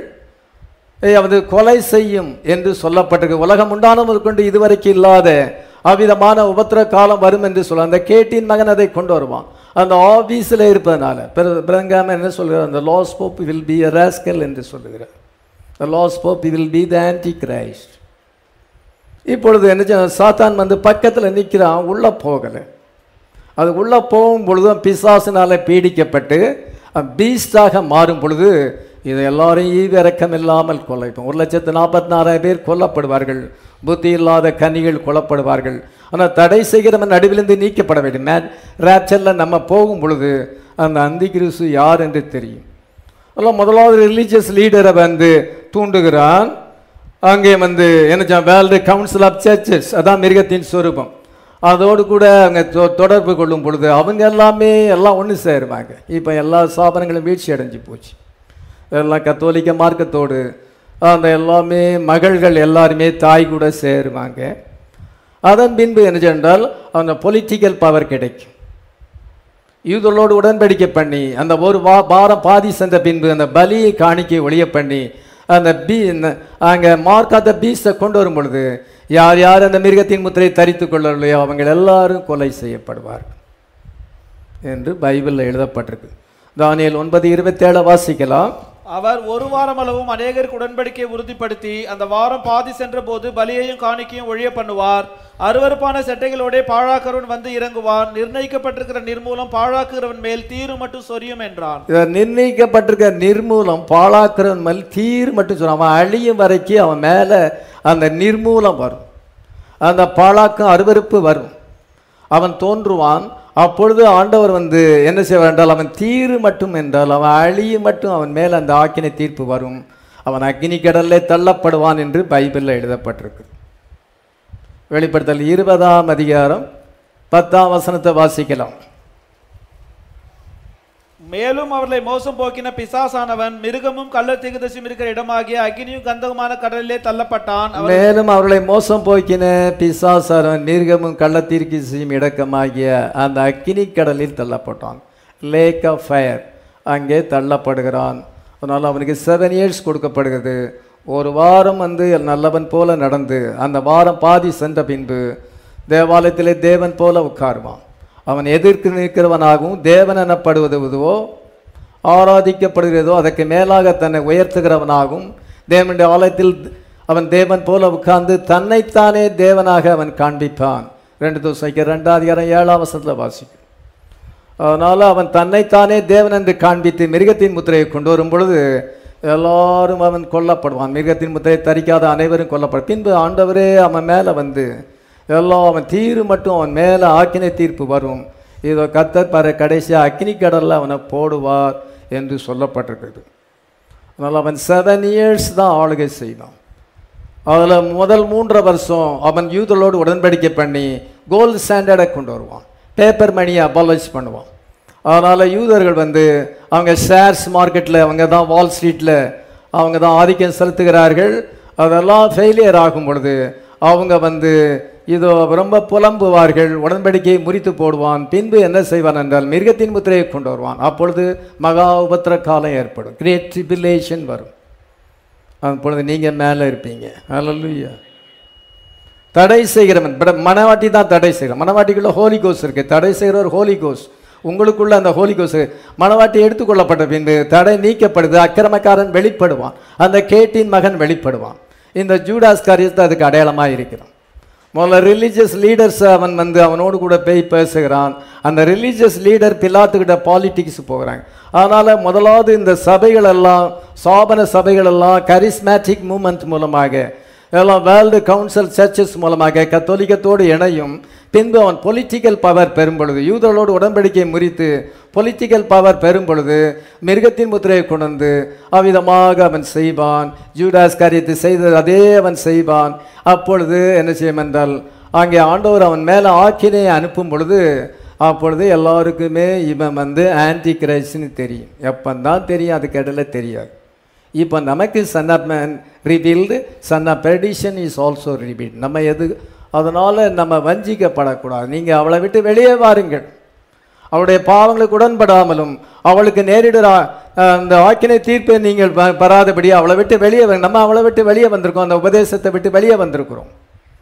A: அது கொலை செய்யும் என்று சொல்லப்பட்டிருக்கு உலகம் உண்டான முதற்கொண்டு இதுவரைக்கும் இல்லாத அவ்விதமான உபத்திர காலம் வரும் என்று சொல்ல அந்த கேட்டின் மகன் அதை கொண்டு வருவான் அந்த ஆபீஸில் இருப்பதனால பிறங்காம என்ன சொல்கிறார் அந்த last pope will be a rascal என்று சொல்லுகிறார் the last pope will be the antichrist இப்பொழுது என்ன செய்ய- சாத்தான் வந்து பக்கத்தில் நிற்கிறான் உள்ளே போகலை அது உள்ளே போகும் பொழுதும் பிசாசினால பீடிக்கப்பட்டு பீஸ்டாக மாறும் பொழுது இது எல்லாரையும் ஈவிரக்கம் இல்லாமல் கொலைப்போம் ஒரு லட்சத்து நாற்பத்தி நாலாயிரம் பேர் கொல்லப்படுவார்கள் புத்தி இல்லாத கனிகள் கொல்லப்படுவார்கள் ஆனால் தடை செய்கிறவன் நடுவிலிருந்து நீக்கப்பட வேண்டும் மே ரேப்சரில் நம்ம போகும் பொழுது அந்த அந்திகிரிசு யார் என்று தெரியும் அதெல்லாம் முதலாவது ரிலீஜியஸ் லீடரை வந்து தூண்டுகிறான் அங்கே வந்து என்ன வேர்ல்டு கவுன்சில் ஆஃப் சர்ச்சஸ் அதான் மிருகத்தின் சொரூபம் அதோடு கூட அவங்க தொ- தொடர்பு கொள்ளும் பொழுது அவங்க எல்லாமே எல்லாம் ஒன்று சேருவாங்க இப்போ எல்லா ஸ்தாபனங்களும் வீழ்ச்சி அடைஞ்சு போச்சு எல்லாம் கத்தோலிக்க மார்க்கத்தோடு அந்த எல்லாமே மகள்கள் எல்லாருமே தாய் கூட சேருவாங்க அதன் பின்பு என்ன சென்றால் அந்த பொலிட்டிக்கல் பவர் கிடைக்கும் யூதர்களோடு உடன்படிக்கை பண்ணி அந்த ஒரு வா வாரம் பாதி சென்ற பின்பு அந்த பலியை காணிக்கை ஒழிய பண்ணி அந்த பீ அங்கே மார்க்காத பீஸை கொண்டு வரும் பொழுது யார் யார் அந்த மிருகத்தின் முத்திரை தரித்து கொள்ளலையோ அவங்க எல்லாரும் கொலை செய்யப்படுவார்கள் என்று பைபிளில் எழுதப்பட்டிருக்கு தானியேல் ஒன்பது இருபத்தேழு வாசிக்கலாம்
B: அவர் ஒரு வாரம் அளவும் அநேகருக்கு உடன்படிக்கையை உறுதிப்படுத்தி அந்த வாரம் பாதி சென்ற போது பலியையும் காணிக்கையும் ஒழிய பண்ணுவார் அருவருப்பான செட்டைகளோட பாழாக்கிறவன் வந்து இறங்குவான் நிர்ணயிக்கப்பட்டிருக்கிற நிர்மூலம் பாழாக்குகிறவன் மேல் தீரு மட்டும் சொரியும் என்றான்
A: இதில் நிர்ணயிக்கப்பட்டிருக்க நிர்மூலம் பாழாக்கிறவன் மேல் தீர் மட்டும் சொல்ல அவன் அழியும் வரைக்கும் அவன் மேலே அந்த நிர்மூலம் வரும் அந்த பாழாக்கும் அருவருப்பு வரும் அவன் தோன்றுவான் அப்பொழுது ஆண்டவர் வந்து என்ன செய்வார் என்றால் அவன் தீரு மட்டும் என்றால் அவன் அழியும் மட்டும் அவன் மேல் அந்த ஆக்கினை தீர்ப்பு வரும் அவன் அக்னி கடல்லே தள்ளப்படுவான் என்று பைபிளில் எழுதப்பட்டிருக்கு வெளிப்படுத்தல் இருபதாம் அதிகாரம் பத்தாம் வசனத்தை வாசிக்கலாம்
B: மேலும் அவர்களை மோசம் போக்கின பிசாசானவன் மிருகமும் கள்ள திகுதசியும் இருக்கிற இடமாகிய அக்னியும் கந்தகமான கடலிலே தள்ளப்பட்டான் அவர்
A: மேலும் அவர்களை மோசம் போக்கின பிசாசாரன் நீர்கமும் கள்ளத்தீர்க்கு செய்யும் இடக்கமாகிய அந்த அக்கினி கடலில் தள்ளப்பட்டான் லேக் ஆஃப் ஃபயர் அங்கே தள்ளப்படுகிறான் அதனால் அவனுக்கு செவன் இயர்ஸ் கொடுக்கப்படுகிறது ஒரு வாரம் வந்து நல்லவன் போல நடந்து அந்த வாரம் பாதி சென்ற பின்பு தேவாலயத்திலே தேவன் போல உட்காருவான் அவன் எதிர்த்து நிற்கிறவனாகவும் தேவன் எனப்படுவது எதுவோ ஆராதிக்கப்படுகிறதோ அதற்கு மேலாக தன்னை உயர்த்துகிறவனாகவும் தேவனுடைய ஆலயத்தில் அவன் தேவன் போல உட்கார்ந்து தன்னைத்தானே தேவனாக அவன் காண்பிப்பான் ரெண்டு தோசைக்கு ரெண்டாவது அதிகாரம் ஏழாம் வசனத்தில் வாசிக்கும் அதனால் அவன் தன்னைத்தானே தேவன் என்று காண்பித்து மிருகத்தின் முத்திரையை கொண்டு வரும் பொழுது எல்லாரும் அவன் கொல்லப்படுவான் மிருகத்தின் முத்திரையை தரிக்காத அனைவரும் கொல்லப்படும் பின்பு ஆண்டவரே அவன் மேலே வந்து எல்லாம் அவன் தீரு மட்டும் அவன் மேலே ஆக்கினை தீர்ப்பு வரும் இதோ கத்தர் பாரு கடைசியாக அக்னி கடலில் அவனை போடுவார் என்று சொல்லப்பட்டிருக்கிறது அதனால் அவன் செவன் இயர்ஸ் தான் ஆளுகை செய்வான் அதில் முதல் மூன்றரை வருஷம் அவன் யூதலோடு உடன்படிக்கை பண்ணி கோல்டு ஸ்டாண்டர்டை கொண்டு வருவான் பேப்பர் மணியை அபாலஜ் பண்ணுவான் அதனால் யூதர்கள் வந்து அவங்க ஷேர்ஸ் மார்க்கெட்டில் அவங்க தான் வால் ஸ்ட்ரீட்டில் அவங்க தான் ஆதிக்கம் செலுத்துகிறார்கள் அதெல்லாம் ஃபெயிலியர் ஆகும் பொழுது அவங்க வந்து இதோ ரொம்ப புலம்புவார்கள் உடன்படிக்கையை முறித்து போடுவான் பின்பு என்ன செய்வான் என்றால் மிருகத்தின் முத்திரையை கொண்டு வருவான் அப்பொழுது மகா உபத்திர காலம் ஏற்படும் கிரேட் ட்ரிபிலேஷன் வரும் அப்பொழுது நீங்கள் மேலே இருப்பீங்க அல்லூயா தடை செய்கிறவன் பட மனவாட்டி தான் தடை செய்கிறான் மனவாட்டிக்குள்ள ஹோலி கோஸ் இருக்கு தடை செய்கிறவர் ஹோலி கோஸ் உங்களுக்குள்ள அந்த ஹோலி கோஸ் மனவாட்டி எடுத்துக்கொள்ளப்பட்ட பின்பு தடை நீக்கப்படுது அக்கிரமக்காரன் வெளிப்படுவான் அந்த கேட்டின் மகன் வெளிப்படுவான் இந்த ஜூடாஸ் காரியத்தை அதுக்கு அடையாளமாக இருக்கிறான் முதல்ல ரிலீஜியஸ் லீடர்ஸ் அவன் வந்து அவனோடு கூட போய் பேசுகிறான் அந்த ரிலீஜியஸ் லீடர் பிலாத்துக்கிட்ட பாலிட்டிக்ஸ் போகிறாங்க அதனால் முதலாவது இந்த சபைகள் எல்லாம் சாபன சபைகள் எல்லாம் கரிஸ்மேட்டிக் மூமெண்ட் மூலமாக எல்லாம் வேர்ல்டு கவுன்சில் சர்ச்சஸ் மூலமாக கத்தோலிக்கத்தோடு இணையும் பின்பு அவன் பொலிட்டிக்கல் பவர் பெறும் பொழுது யூதர்களோடு உடன்படிக்கை முறித்து பொலிட்டிக்கல் பவர் பெறும் பொழுது மிருகத்தின் முத்திரையை கொண்டு வந்து அவ்விதமாக அவன் செய்வான் ஜூடாஸ் காரியத்தை செய்தது அதே அவன் செய்வான் அப்பொழுது என்ன செய்யும் என்றால் அங்கே ஆண்டவர் அவன் மேலே ஆக்கினையை அனுப்பும் பொழுது அப்பொழுது எல்லாருக்குமே இவன் வந்து ஆன்டி கிரைஸ்ட்னு தெரியும் எப்பந்தான் தெரியும் அதுக்கு இடையில தெரியாது இப்போ நமக்கு son of man revealed son of perdition is also revealed நம்ம எது அதனால் நம்ம வஞ்சிக்கப்படக்கூடாது நீங்கள் அவளை விட்டு வெளியே வாருங்கள் அவளுடைய பாவங்களுக்கு உடன்படாமலும் அவளுக்கு நேரிடுற அஹ், அந்த ஆக்கினை தீர்ப்பை நீங்கள் ப- பெறாதபடி அவளை விட்டு வெளியே வ- நம்ம அவளை விட்டு வெளியே வந்திருக்கோம் அந்த உபதேசத்தை விட்டு வெளியே வந்திருக்கிறோம்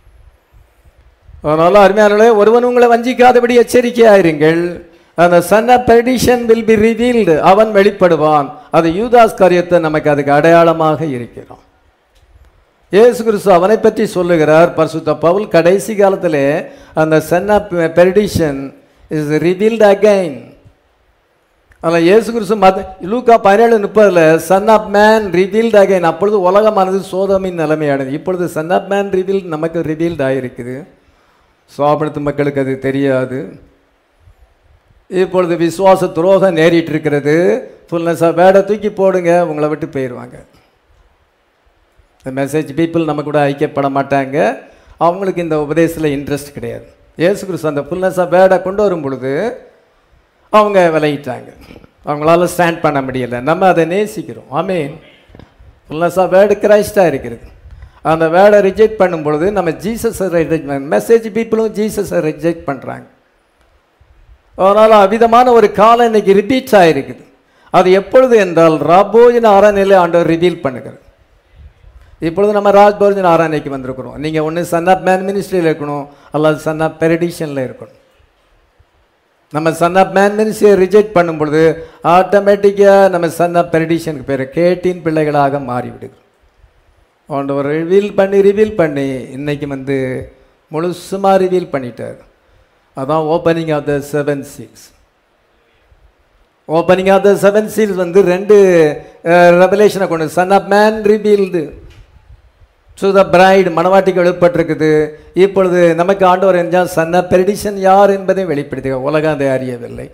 A: அதனால அருமையானே ஒருவன் உங்களை வஞ்சிக்காதபடி எச்சரிக்கையாயிருங்கள் அந்த son of perdition will be revealed அவன் வெளிப்படுவான் அது யூதாஸ் காரியத்தை நமக்கு அதுக்கு அடையாளமாக இருக்கிறோம் இயேசு கிறிஸ்து அவனை பற்றி சொல்லுகிறார் பரிசுத்த பவுல் கடைசி காலத்திலே அந்த son of perdition is revealed again அதில் இயேசு கிறிஸ்து மத லூக்கா பதினேழு முப்பதில் son of man revealed again அப்பொழுது உலகமானது சோதமின் நிலைமையானது இப்பொழுது சன் ஆஃப் மேன் ரிவீல்டு நமக்கு ரிவீல்டு ஆகிருக்குது சுவாபனத்து மக்களுக்கு அது தெரியாது இப்பொழுது விசுவாச துரோகம் நேரிட்டு இருக்கிறது ஃபுல்னஸாக வேடை தூக்கி போடுங்க உங்களை விட்டு போயிடுவாங்க இந்த மெசேஜ் பீப்புள் நம்ம கூட ஐக்கியப்பட மாட்டாங்க அவங்களுக்கு இந்த உபதேசத்தில் இன்ட்ரெஸ்ட் கிடையாது இயேசு கிறிஸ்து அந்த ஃபுல்னஸாக வேடை கொண்டு வரும் பொழுது அவங்க விலகிட்டாங்க அவங்களால ஸ்டாண்ட் பண்ண முடியல நம்ம அதை நேசிக்கிறோம் ஆமீன் ஃபுல்னஸாக வேர்டு கிரைஸ்டாக இருக்கிறது அந்த வேர்டை ரிஜெக்ட் பண்ணும் பொழுது நம்ம ஜீசஸை ரிஜெக்ட் மெசேஜ் பீப்புளும் ஜீசஸை ரிஜெக்ட் பண்ணுறாங்க அதனால் அவ்விதமான ஒரு காலம் இன்னைக்கு ரிப்பீட் ஆகிருக்குது அது எப்பொழுது என்றால் ராபோஜன ஆராதனையிலே ஆண்டவர் ரிவீல் பண்ணுகிறது இப்பொழுது நம்ம ராஜ்போஜன ஆராதனைக்கு வந்திருக்கிறோம் நீங்கள் ஒன்று சன் ஆஃப் மேன் மினிஸ்ட்ரியில் இருக்கணும் அல்லது சன் ஆஃப் பெரடிஷனில் இருக்கணும் நம்ம சன் ஆஃப் மேன் மினிஸ்ட்ரியை ரிஜெக்ட் பண்ணும் பொழுது ஆட்டோமேட்டிக்காக நம்ம சன் ஆஃப் பெரடிஷனுக்கு பேர் கேட்டின் பிள்ளைகளாக மாறிவிடுகிறோம் ஆண்டவர் ரிவீல் பண்ணி ரிவீல் பண்ணி இன்னைக்கு வந்து முழுசுமாக ரிவீல் பண்ணிட்டார் அதான் opening of the seven seals opening of the seven seals வந்து ரெண்டு ரெவலேஷனை கொண்டு son of man revealed to the bride மணவாட்டிக்கு வெளிப்பட்டிருக்குது இப்பொழுது நமக்கு ஆண்டவர் என்றால் சன் ஆஃப் பெரிடிஷன் யார் என்பதை வெளிப்படுத்துக உலகம் அதை அறியவில்லை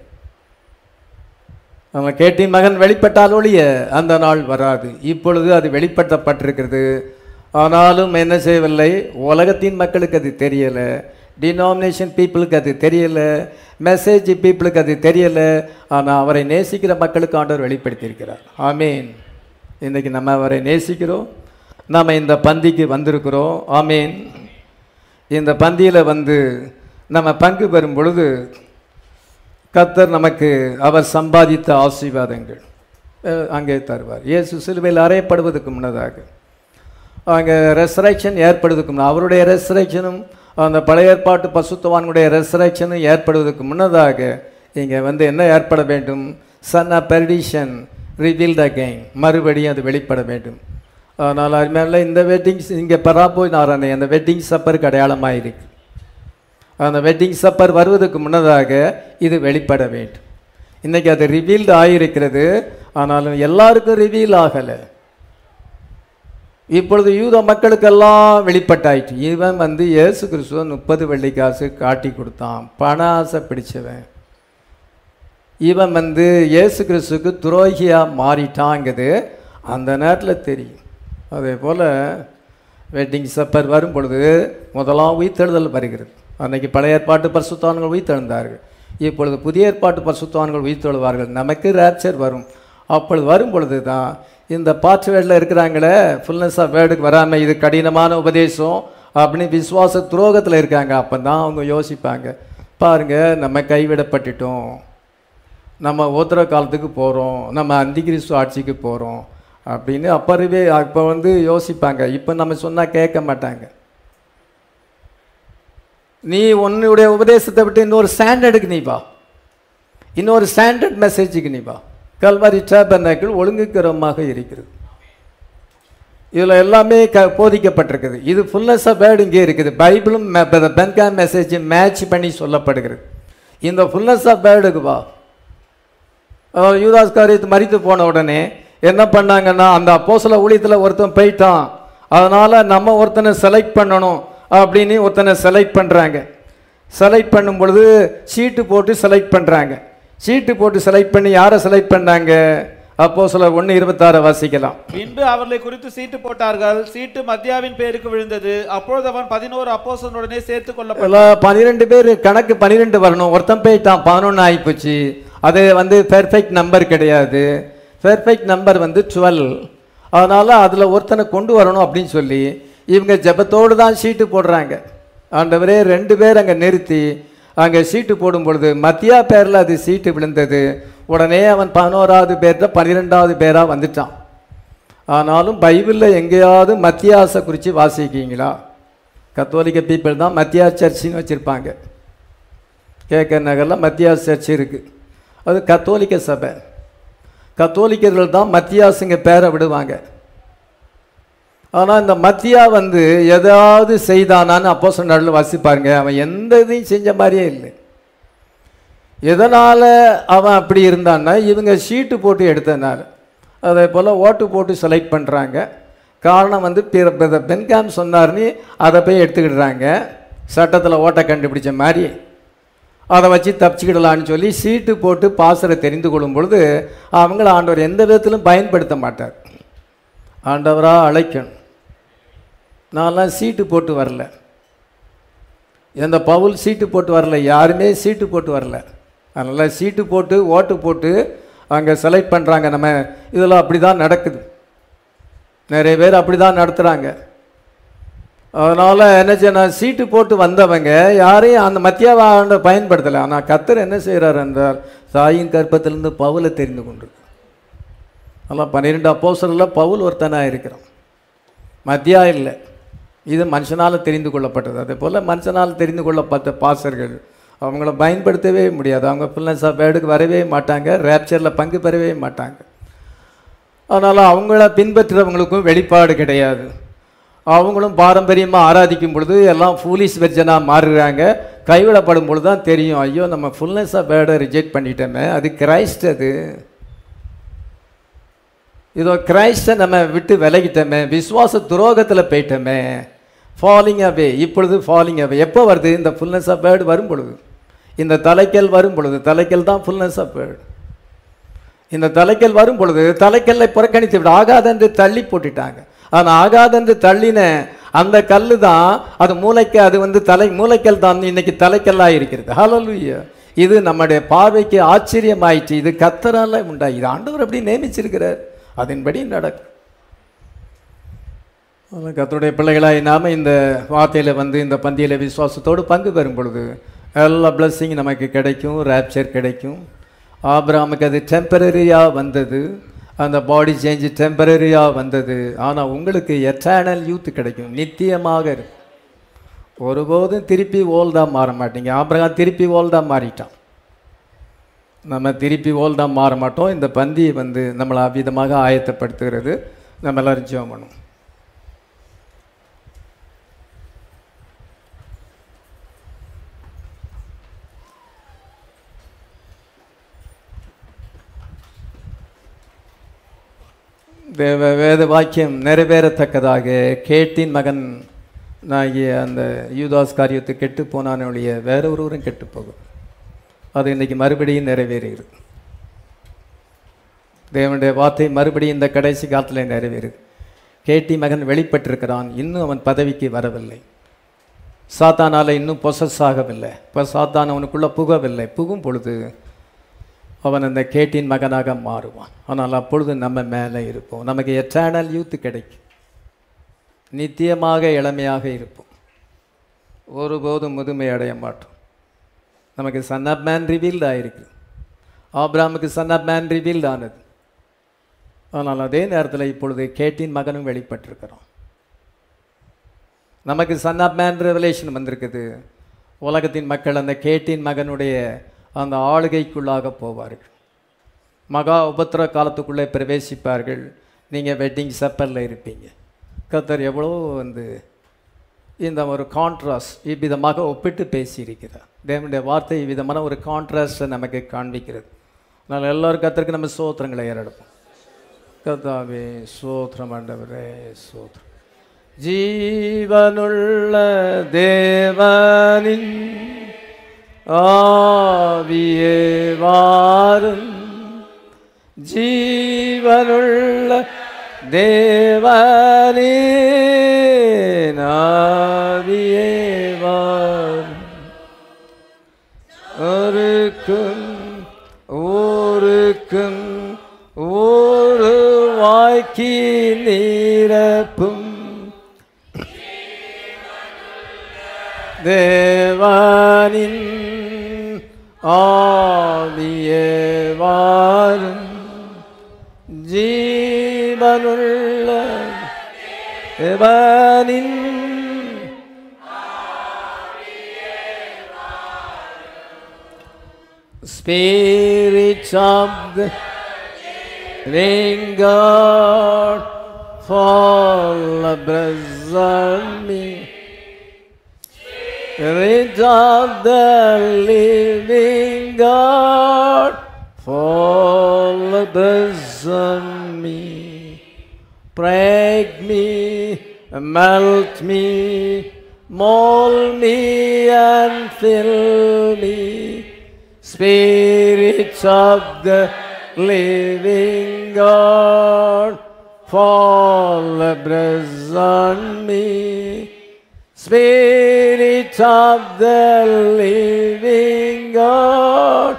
A: நம்ம கேட்டின் மகன் வெளிப்பட்டால் ஒழிய அந்த நாள் வராது இப்பொழுது அது வெளிப்படுத்தப்பட்டிருக்கிறது ஆனாலும் என்ன செய்யவில்லை உலகத்தின் மக்களுக்கு அது தெரியலை டினாமினேஷன் பீப்புளுக்கு அது தெரியலை மெசேஜ் பீப்புளுக்கு அது தெரியலை ஆனால் அவரை நேசிக்கிற மக்களுக்கு ஆண்டவர் வெளிப்படுத்தியிருக்கிறார் ஆமீன் இன்றைக்கி நம்ம அவரை நேசிக்கிறோம் நாம் இந்த பந்திக்கு வந்திருக்கிறோம் ஆமீன் இந்த பந்தியில் வந்து நம்ம பங்கு பெறும் பொழுது கத்தர் நமக்கு அவர் சம்பாதித்த ஆசீர்வாதங்கள் அஹ், அங்கே தருவார் இயேசு சிலுவையில் அறையப்படுவதற்கு முன்னதாக அங்கே ரெசரக்ஷன் ஏற்படுவதற்கு முன்ன அவருடைய ரெசரக்ஷனும் அந்த பழைய ஏற்பாட்டு பசுத்தவான்களுடைய ரெசரக்ஷனும் ஏற்படுவதற்கு முன்னதாக இங்கே வந்து என்ன ஏற்பட வேண்டும் son of perdition revealed again மறுபடியும் அது வெளிப்பட வேண்டும் அதனால் அருமையான இந்த வெட்டிங்ஸ் இங்கே பராபோய் நாராயணை அந்த வெட்டிங் சப்பருக்கு அடையாளமாக இருக்கு அந்த வெட்டிங் சப்பர் வருவதற்கு முன்னதாக இது வெளிப்பட வேண்டும் இன்னைக்கு அது ரிவீல்டு ஆகியிருக்கிறது ஆனாலும் எல்லாருக்கும் ரிவீல் ஆகலை இப்பொழுது யூத மக்களுக்கெல்லாம் வெளிப்பட்டாயிற்று இவன் வந்து இயேசு கிறிஸ்துவ முப்பது வெள்ளிக்காசு காட்டி கொடுத்தான் பண ஆசை பிடிச்சவன் இவன் வந்து இயேசு கிறிஸ்துக்கு துரோகியாக மாறிட்டாங்கிறது அந்த நேரத்தில் தெரியும் அதே போல் வெட்டிங் சப்பர் வரும் பொழுது முதலாம் உயிர்த்தெழுதல் வருகிறது அன்னைக்கு பழைய ஏற்பாட்டு பரிசுத்தான்கள் உயிர்த்தெழுந்தார்கள் இப்பொழுது புதிய ஏற்பாட்டு பரிசுத்தான்கள் உயிர்த்தெழுவார்கள் நமக்கு ரேப்சர் வரும் அப்பொழுது வரும் பொழுது தான் இந்த பாற்று வேடில் இருக்கிறாங்களே ஃபுல்னஸ் ஆஃப் வேர்டுக்கு வராமல் இது கடினமான உபதேசம் அப்படின்னு விசுவாச துரோகத்தில் இருக்காங்க அப்போ தான் அவங்க யோசிப்பாங்க பாருங்க நம்ம கைவிடப்பட்டுட்டோம் நம்ம ஓத்திர காலத்துக்கு போகிறோம் நம்ம அந்திகிறிஸ்து ஆட்சிக்கு போகிறோம் அப்படின்னு அப்பறவே அப்போ வந்து யோசிப்பாங்க இப்போ நம்ம சொன்னால் கேட்க மாட்டாங்க நீ உன்னுடைய உபதேசத்தை விட்டு இன்னொரு ஸ்டாண்டர்டுக்கு நீ வா இன்னொரு ஸ்டாண்டர்ட் மெசேஜுக்கு நீ வா கல்வாரி டேபர்னாக்கள் ஒழுங்குக்கரமாக இருக்கிறது இதில் எல்லாமே க போதிக்கப்பட்டிருக்குது இது ஃபுல்னஸ் ஆஃப் வேர்டு இங்கே இருக்குது பைபிளும் பென்கா மெசேஜ் மேட்ச் பண்ணி சொல்லப்படுகிறது இந்த ஃபுல்னஸ் ஆஃப் வேர்டுக்கு வா அதாவது யூதாஸ் காரியத்தை மறித்து போன உடனே என்ன பண்ணாங்கன்னா அந்த அப்போஸ்தல ஊழியத்தில் ஒருத்தன் போயிட்டான் அதனால் நம்ம ஒருத்தனை செலக்ட் பண்ணணும் அப்படின்னு ஒருத்தனை செலக்ட் பண்ணுறாங்க செலக்ட் பண்ணும் பொழுது சீட்டு போட்டு செலக்ட் பண்ணுறாங்க சீட்டு போட்டு செலக்ட் பண்ணி யாரை செலக்ட் பண்ணாங்க அப்போ சில ஒன்று இருபத்தாறை வாசிக்கலாம்
B: பின்பு அவர்களை குறித்து சீட்டு போட்டார்கள் சீட்டு மத்தியாவின் பேருக்கு விழுந்தது அப்பொழுது அவன் பதினோரு அப்போஸ்தலனுடனே சேர்த்துக் கொள்ளப்பட்டான்
A: எல்லாம் பன்னிரெண்டு பேர் கணக்கு பன்னிரெண்டு வரணும் ஒருத்தன் போயிட்டான் பதினொன்று ஆகிப்போச்சு அது வந்து பெர்ஃபெக்ட் நம்பர் கிடையாது பெர்ஃபெக்ட் நம்பர் வந்து டுவெல் அதனால் அதில் ஒருத்தனை கொண்டு வரணும் அப்படின்னு சொல்லி இவங்க ஜெபத்தோடு தான் சீட்டு போடுறாங்க ஆண்டவரே ரெண்டு பேர் அங்கே நிறுத்தி அங்கே சீட்டு போடும் பொழுது மத்தியா பேரில் அது சீட்டு விழுந்தது உடனே அவன் பதினோராவது பேரில் பன்னிரெண்டாவது பேராக வந்துட்டான் ஆனாலும் பைபிளில் எங்கேயாவது மத்தியாசை குறித்து வாசிக்கீங்களா கத்தோலிக்க பீப்பிள் தான் மத்தியா சர்ச்சின்னு வச்சுருப்பாங்க கேட்க நகரில் மத்தியாஸ் சர்ச் இருக்குது அது கத்தோலிக்க சபை கத்தோலிக்கர்கள் தான் மத்தியாசுங்க பேரை விடுவாங்க ஆனால் இந்த மத்தியா வந்து எதாவது செய்தானான்னு அப்போ சொன்னால வாசிப்பாருங்க அவன் எந்த இதையும் செஞ்ச மாதிரியே இல்லை எதனால் அவன் அப்படி இருந்தான்னா இவங்க ஷீட்டு போட்டு எடுத்தனால அதே போல் ஓட்டு போட்டு செலக்ட் பண்ணுறாங்க காரணம் வந்து பிற- பிற- பென்காம் சொன்னார்னு அதை போய் எடுத்துக்கிடுறாங்க சட்டத்தில் ஓட்டை கண்டுபிடிச்ச மாதிரி அதை வச்சு தப்பிச்சுக்கிடலான்னு சொல்லி சீட்டு போட்டு பாசரை தெரிந்து கொள்ளும் பொழுது அவங்கள ஆண்டவர் எந்த விதத்திலும் பயன்படுத்த மாட்டார் ஆண்டவராக அழைக்கணும் நான்லாம் சீட்டு போட்டு வரல எந்த பவுல் சீட்டு போட்டு வரல யாருமே சீட்டு போட்டு வரல அதனால் சீட்டு போட்டு ஓட்டு போட்டு அங்கே செலக்ட் பண்ணுறாங்க நம்ம இதெல்லாம் அப்படி தான் நடக்குது நிறைய பேர் அப்படி தான் நடத்துகிறாங்க அதனால் என்ன செய்ய சீட்டு போட்டு வந்தவங்க யாரையும் அந்த மத்தியாவாண்ட பயன்படுத்தலை ஆனால் கத்தர் என்ன செய்கிறார் என்றால் தாயின் கற்பத்திலிருந்து பவுலை தெரிந்து கொண்டு அதெல்லாம் பன்னிரெண்டு அப்போஸ்தலர்ல பவுல் ஒருத்தனாக இருக்கிறான் மத்தியா இல்லை இது மனுஷனால் தெரிந்து கொள்ளப்பட்டது அதே போல் மனுஷனால் தெரிந்து கொள்ளப்பட்ட பாசர்கள் அவங்கள பயன்படுத்தவே முடியாது அவங்க பிள்ளைஸ் ஆஃப் வேர்டுக்கு வரவே மாட்டாங்க ரேப்சரில் பங்கு பெறவே மாட்டாங்க அதனால் அவங்கள பின்பற்றுறவங்களுக்கும் வெளிப்பாடு கிடையாது அவங்களும் பாரம்பரியமாக ஆராதிக்கும் பொழுது எல்லாம் ஃபூலிஸ் வெர்ஜனாக மாறுறாங்க கைவிடப்படும் பொழுது தான் தெரியும் ஐயோ நம்ம ஃபுல்னஸ் ஆஃப் வேர்டை ரிஜெக்ட் பண்ணிட்டோமே அது கிரைஸ்ட் அது இதோ கிரைஸ்டை நம்ம விட்டு விலகிட்டோமே விசுவாச துரோகத்தில் போயிட்டோமே ஃபாலிங் அவே இப்பொழுது ஃபாலிங் அவே எப்போ வருது இந்த ஃபுல்னஸ் ஆஃப் வேர்டு வரும் பொழுது இந்த தலைக்கல் வரும் பொழுது தலைக்கல் தான் ஃபுல்னஸ் ஆஃப் வேர்டு இந்த தலைக்கல் வரும் பொழுது தலைக்கல்லை புறக்கணித்து விட ஆகாதென்று தள்ளி போட்டுட்டாங்க ஆனால் ஆகாதென்று தள்ளின அந்த கல் தான் அது மூளைக்கு அது வந்து தலை மூளைக்கல் தான் இன்னைக்கு தலைக்கல்லாக இருக்கிறது ஹalleluya இது நம்முடைய பார்வைக்கு ஆச்சரியமாயிற்று இது கத்தரால உண்டாகி இது ஆண்டவர் அப்படி நியமிச்சிருக்கிறார் அதன்படி நடக்கும் அதனால் கர்த்தருடைய பிள்ளைகளாய் நாம இந்த வார்த்தையில் வந்து இந்த பந்தியில் விசுவாசத்தோடு பங்கு பெறும் பொழுது எல்லா பிளஸ்ஸிங் நமக்கு கிடைக்கும் ரேப்சர் கிடைக்கும் ஆபிரகாமுக்கு அது டெம்பரரியாக வந்தது அந்த பாடி சேஞ்சு டெம்பரரியாக வந்தது ஆனால் உங்களுக்கு எட்டர்னல் யூத் கிடைக்கும் நித்தியமாக இருக்கும் ஒருபோதும் திருப்பி ஓல்டாக மாற மாட்டீங்க ஆபிரகாம் திருப்பி ஓல்டாக மாறிட்டான் நம்ம திருப்பி ஓல்டாக மாற மாட்டோம் இந்த பந்தி வந்து நம்மளை அவ்விதமாக ஆயத்தப்படுத்துகிறது நம்ம எல்லாரும் ஜெபம் பண்ணுவோம் தேவ வேத வாக்கியம் நிறைவேறத்தக்கதாக கேட்டின் மகன் ஆகிய அந்த யூதாஸ் காரியத்தை கெட்டு போனானே ஒழிய வேற ஒருவரும் கெட்டு போகும் அது இன்னைக்கு மறுபடியும் நிறைவேறுகிறது தேவனுடைய வார்த்தை மறுபடியும் இந்த கடைசி காலத்தில் நிறைவேறுது கேட்டி மகன் வெளிப்பட்டிருக்கிறான் இன்னும் அவன் பதவிக்கு வரவில்லை சாத்தானால இன்னும் பொசஸ் ஆகவில்லை இப்போ சாத்தான் அவனுக்குள்ள புகவில்லை புகும் பொழுது அவன் அந்த கேட்டின் மகனாக மாறுவான் ஆனால் அப்பொழுது நம்ம மேலே இருப்போம் நமக்கு எட்டர்னல் யூத் கிடைக்கும் நித்தியமாக இளமையாக இருப்போம் ஒருபோதும் முதுமை அடைய மாட்டோம் நமக்கு சன் ஆப் மேன் ரிவீல்ட் ஆயிருக்கு ஆப்ராமுக்கு சன் ஆப் மேன் ரிவீல்ட் ஆனது ஆனால் அதே நேரத்தில் இப்பொழுது கேட்டின் மகனும் வெளிப்பட்டிருக்கிறோம் நமக்கு சன் ஆப் மேன் ரெவலேஷன் வந்திருக்குது உலகத்தின் மக்கள் அந்த கேட்டின் மகனுடைய அந்த ஆளுகைக்குள்ளாக போவார்கள் மகா உபத்திர காலத்துக்குள்ளே பிரவேசிப்பார்கள் நீங்கள் வெட்டிங் செப்பலில் இருப்பீங்க கத்தர் எவ்வளோ வந்து இந்த ஒரு கான்ட்ராஸ்ட் இவ்விதமாக ஒப்பிட்டு பேசியிருக்கிறார் தேவனுடைய வார்த்தை இவ்விதமான ஒரு கான்ட்ராஸ்டை நமக்கு காண்பிக்கிறது அதனால் எல்லோரும் கத்தருக்கு நம்ம சோத்திரங்களை ஏறெடுப்போம் கத்தாவே சோத்திரம் ஆண்டவரே சோத்திரம் ஜீவனுள்ள தேவனின் ஆவியே வாரும் ஜீவனுள்ள தேவனின் ஆவியே வாரும் ஒருக்கும் ஊருக்கும் ஒரு வாய்க்கி நீரப்பும் தேவானின் ஆவியே வாரும் ஜீவனுள்ள தேவானின் Spirits of the living God fall abreast on me. Spirit of the living God fall abreast on me. Break me, melt me, mold me and fill me. Spirits of the living God, fall abreast on me. Spirit of the living God,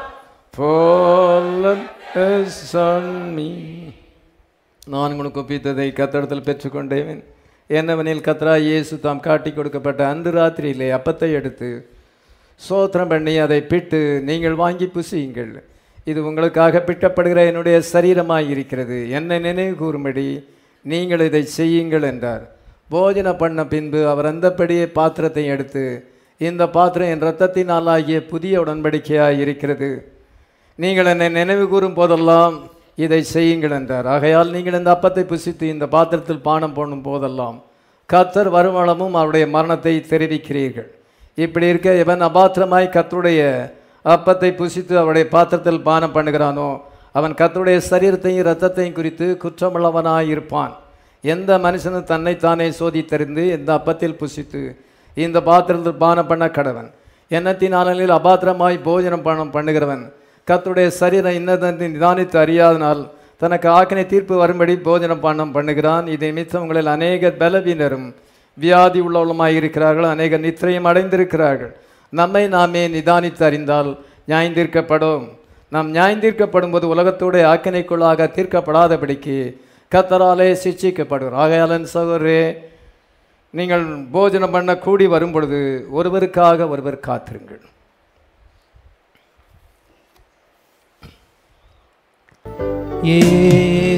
A: fall abreast on me. நான் உங்களுக்கு ஒப்பித்ததை கத்தடத்தில் பெற்றுக்கொண்டேன் என்னவெனில் கத்ரா இயேசு தாம் காட்டி கொடுக்கப்பட்ட அன்று ராத்திரியிலே அப்பத்தை எடுத்து சோத்திரம் பண்ணி அதை பிட்டு நீங்கள் வாங்கி புசியுங்கள் இது உங்களுக்காக பிட்டப்படுகிற என்னுடைய சரீரமாய் இருக்கிறது என்னை நினைவு கூறும்படி நீங்கள் இதை செய்யுங்கள் என்றார் போஜன பண்ண பின்பு அவர் அந்தப்படியே பாத்திரத்தை எடுத்து இந்த பாத்திரம் என் இரத்தத்தினாலாகிய புதிய உடன்படிக்கையாய் இருக்கிறது நீங்கள் என்னை நினைவு கூறும் போதெல்லாம் இதை செய்யுங்கள் என்றார் ஆகையால் நீங்கள் இந்த அப்பத்தை புசித்து இந்த பாத்திரத்தில் பானம் போடும் போதெல்லாம் கத்தர் வருமானமும் அவருடைய மரணத்தை தெரிவிக்கிறீர்கள் இப்படி இருக்க இவன் அபாத்திரமாய் கத்தருடைய அப்பத்தை புசித்து அவருடைய பாத்திரத்தில் பானம் பண்ணுகிறானோ அவன் கத்தருடைய சரீரத்தையும் இரத்தத்தையும் குறித்து குற்றமுள்ளவனாய் இருப்பான் எந்த மனுஷனும் தன்னைத்தானே சோதித்தறிந்து இந்த அப்பத்தில் புசித்து இந்த பாத்திரத்தில் பானம் பண்ண கடவன் எண்ணத்தினாலில் அபாத்திரமாய் போஜனம் பானம் பண்ணுகிறவன் கத்தருடைய சரீரம் இன்னதென்று நிதானித்து அறியாதனால் தனக்கு ஆக்கினை தீர்ப்பு வரும்படி போஜனம் பானம் பண்ணுகிறான் இதை நிமித்தம் உங்களில் அநேக பலவீனரும் வியாதி உள்ளவளுமாய் இருக்கிறார்கள் அநேக நித்திரையும் அடைந்திருக்கிறார்கள் நம்மை நாமே நிதானித்து அறிந்தால் நியாயந்தீர்க்கப்படும் நாம் நியாயந்தீர்க்கப்படும் போது உலகத்தோட ஆக்கினைக்குள்ளாக தீர்க்கப்படாதபடிக்கு கத்தராலே சிக்ஷிக்கப்படுகிறோம் ஆகையாளன் சகோதரே நீங்கள் போஜனம் பண்ண கூடி வரும் பொழுது ஒருவருக்காக ஒருவர் காத்திருங்கள்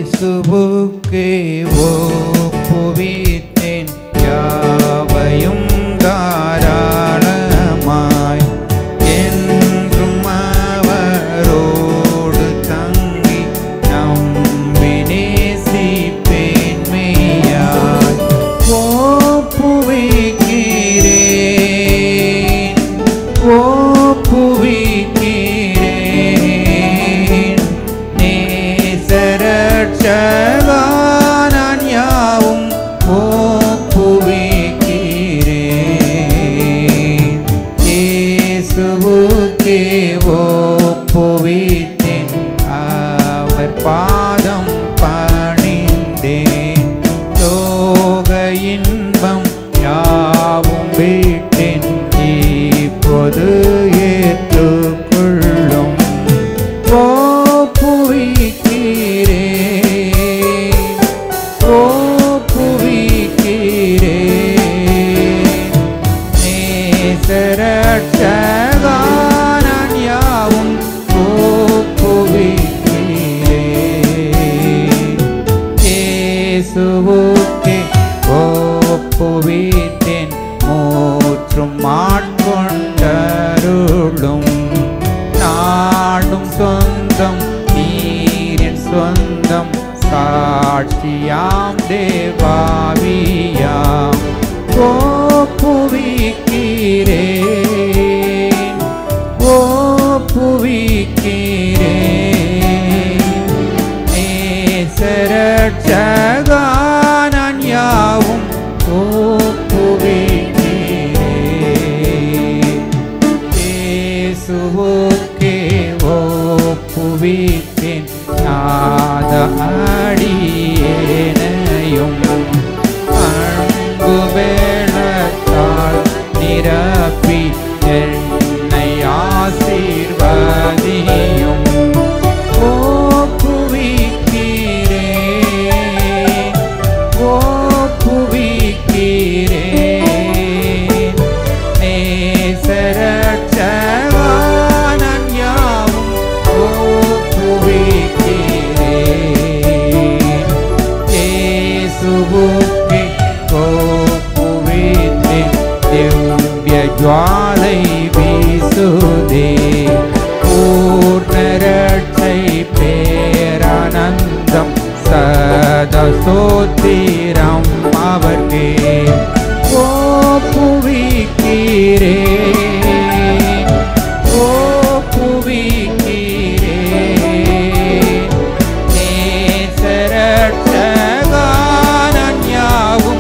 C: இயேசுவுக்கே ஒப்புவித்தேன் யாவையும் தாராளமாய் என்றும் அவரோடு தங்கி நம்பி நேசிப்பேன் மெய்யாய் ஒப்புவிக்கிறேன் ஒப்புவிக்கிறேன் நேசரட்சகா நான் யாவும் ஒப்புவிக்கிறேன் இயேசுவுக்கே ஒப்புவித்தேன் அவர் பாதம் பணிந்தேன் லோக இன்பம் யாவும் விட்டேன் இப்போது ஏற்றுக்கொள்ளும் ஒப்புவிக்கிறேன் ஒப்புவிக்கிறேன் நேசரட்சகா நான் யாவும் ஒப்புவிக்கிறேன் இயேசுவுக்கே ஒப்புவித்தேன் மூற்றும் ஆட்கொண்டருளும் நாடும் சொந்தம் நீரின் சொந்தம் சாட்சியாம் தேவாவியாம் ஒப்புவிக்கிறேன் ஒப்புவிக்கிறேன் நேசரட்சகா நான் யாவும் ஒப்புவிக்கிறேன் இயேசுவுக்கே ஒப்புவித்தேன் நாத அடியேனையும் அன்பு வேளத்தால் நிரப்பி என்னை ஆசீர்வதியும் ஒப்புவிக்கிறேன் ஒப்புவிக்கிறேன் நேசரட்சகா நான் யாவும் ஒப்புவிக்கிறேன் இயேசுவுக்கே ஒப்புவித்தேன் திவ்ய ஜுவாலை வீசுதே பூர்ணரட்சை பேரானந்தம் சதா சோத்திரம் அவர்கே ஒப்புவிக்கிறேன் ஒப்புவிக்கிறேன் நேசரட்சகா நான் யாவும்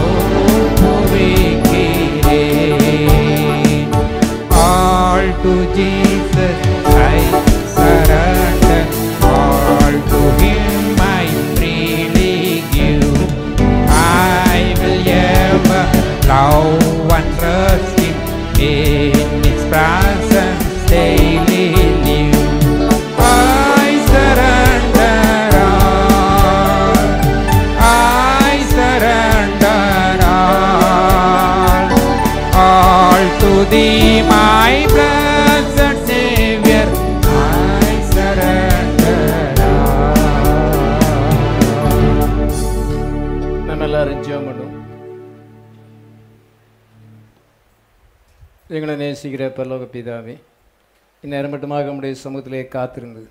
C: ஒப்புவிக்கிறேன் all to Jesus I surrender all to him I freely give I will ever love and trust him in his presence daily live I surrender all I surrender all all to thee, my blessed Savior. I surrender all.
A: நம்ம எல்லாரும் ஜெபம் பண்ணுவோம் எங்களை நேசிக்கிற பரலோக பிதாவே இந்நேரம் மட்டுமாக உம்முடைய சமூகத்திலே காத்திருந்து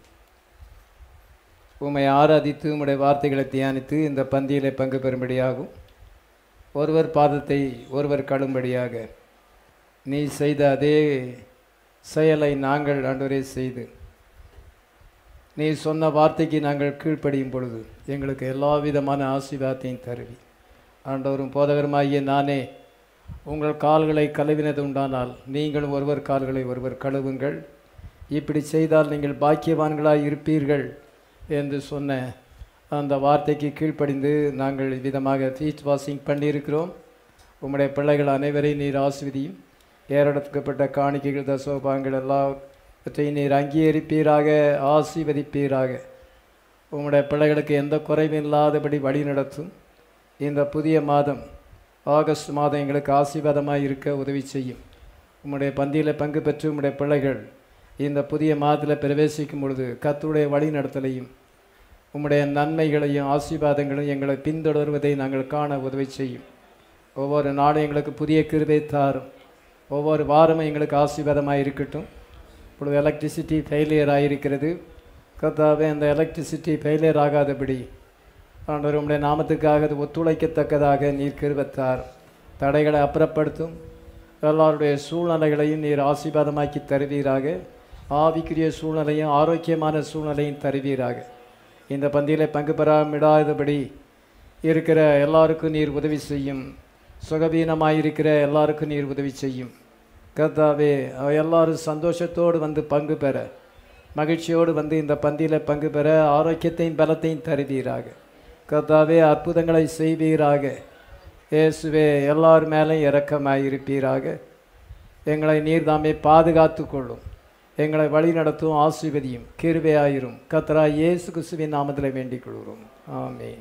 A: உம்மை ஆராதித்து உம்முடைய வார்த்தைகளை தியானித்து இந்த பந்தியிலே பங்கு பெறும்படியாகும் ஒருவர் பாதத்தை ஒருவர் கழும்படியாக நீ செய்த அதே செயலை நாங்கள் ஆண்டவரே செய்து நீ சொன்ன வார்த்தைக்கு நாங்கள் கீழ்ப்படியும் பொழுது எங்களுக்கு எல்லா விதமான ஆசீர்வாதத்தையும் தருவி ஆண்டவரும் போதகருமாகிய நானே உங்கள் கால்களை கழுவினது உண்டானால் நீங்களும் ஒருவர் கால்களை ஒருவர் கழுவுங்கள் இப்படி செய்தால் நீங்கள் பாக்கியவான்களாய் இருப்பீர்கள் என்று சொன்ன அந்த வார்த்தைக்கு கீழ்ப்படிந்து நாங்கள் விதமாக ஃபீஸ்ட் வாஷிங் பண்ணியிருக்கிறோம் உம்முடைய பிள்ளைகள் அனைவரையும் நீர் ஆஸ்வதியும் ஏறெடுக்கப்பட்ட காணிக்கைகள் தசோபாங்கள் எல்லாவற்றையும் நீர் அங்கீகரிப்பீராக ஆசீர்வதிப்பீராக உம்முடைய பிள்ளைகளுக்கு எந்த குறைவும் இல்லாதபடி வழி நடத்தும் இந்த புதிய மாதம் ஆகஸ்ட் மாதம் எங்களுக்கு ஆசீர்வாதமாக இருக்க உதவி செய்யும் உம்முடைய பந்தியில் பங்கு பெற்று உம்முடைய பிள்ளைகள் இந்த புதிய மாதத்தில் பிரவேசிக்கும் பொழுது கர்த்தருடைய வழி நடத்தலையும் உம்முடைய நன்மைகளையும் ஆசீர்வாதங்களையும் எங்களை பின்தொடர்வதை நாங்கள் காண உதவி செய்யும் ஒவ்வொரு நாளும் எங்களுக்கு புதிய கிருபை தாரும் ஒவ்வொரு வாரமும் எங்களுக்கு ஆசீர்வாதமாக இருக்கட்டும் இப்பொழுது எலக்ட்ரிசிட்டி ஃபெயிலியர் ஆகிருக்கிறது கர்த்தாவே அந்த எலக்ட்ரிசிட்டி ஃபெயிலியர் ஆகாதபடி ஆண்டவர் உம்முடைய நாமத்துக்காக அது ஒத்துழைக்கத்தக்கதாக நீர் கிருபத்தார் தடைகளை அப்புறப்படுத்தும் எல்லாருடைய சூழ்நிலைகளையும் நீர் ஆசீர்வாதமாக்கி தருவீராக ஆவிக்குரிய சூழ்நிலையும் ஆரோக்கியமான சூழ்நிலையும் தருவீராக இந்த பந்தியில் பங்கு பெறாமிடாதபடி இருக்கிற எல்லாருக்கும் நீர் உதவி செய்யும் சுகவீனமாயிருக்கிற எல்லாருக்கும் நீர் உதவி செய்யும் கர்த்தாவே அவ எல்லாரும் சந்தோஷத்தோடு வந்து பங்கு பெற மகிழ்ச்சியோடு வந்து இந்த பந்தியில் பங்கு பெற ஆரோக்கியத்தையும் பலத்தையும் தருவீராக கர்த்தாவே அற்புதங்களை செய்வீராக இயேசுவே எல்லார் மேலேயும் இரக்கமாயிருப்பீராக எங்களை நீர் தாமே பாதுகாத்து கொள்ளும் எங்களை வழி நடத்தும் ஆசீர்வதியும் கிருபையாயிரும் கத்ரா இயேசு கிறிஸ்துவின் நாமத்தில் வேண்டிக் கொள்கிறோம் ஆமென்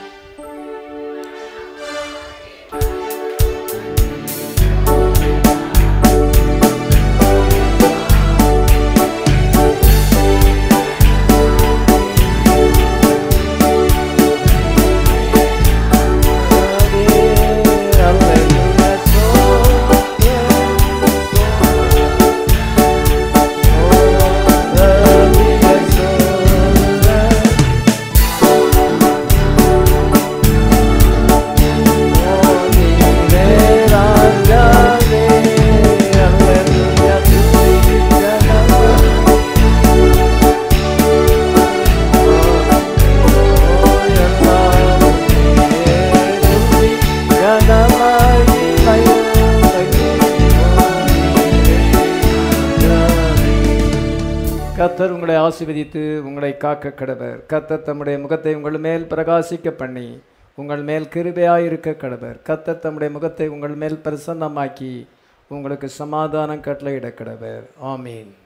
A: கத்தர் உங்களை ஆசீர்வதித்து உங்களை காக்க கடவர் கத்தர் தம்முடைய முகத்தை உங்கள் மேல் பிரகாசிக்க பண்ணி உங்கள் மேல் கிருபையாயிருக்க கடவர் கத்தர் தம்முடைய முகத்தை உங்கள் மேல் பிரசன்னமாக்கி உங்களுக்கு சமாதானம் கட்டளையிட கடவர் ஆமீன்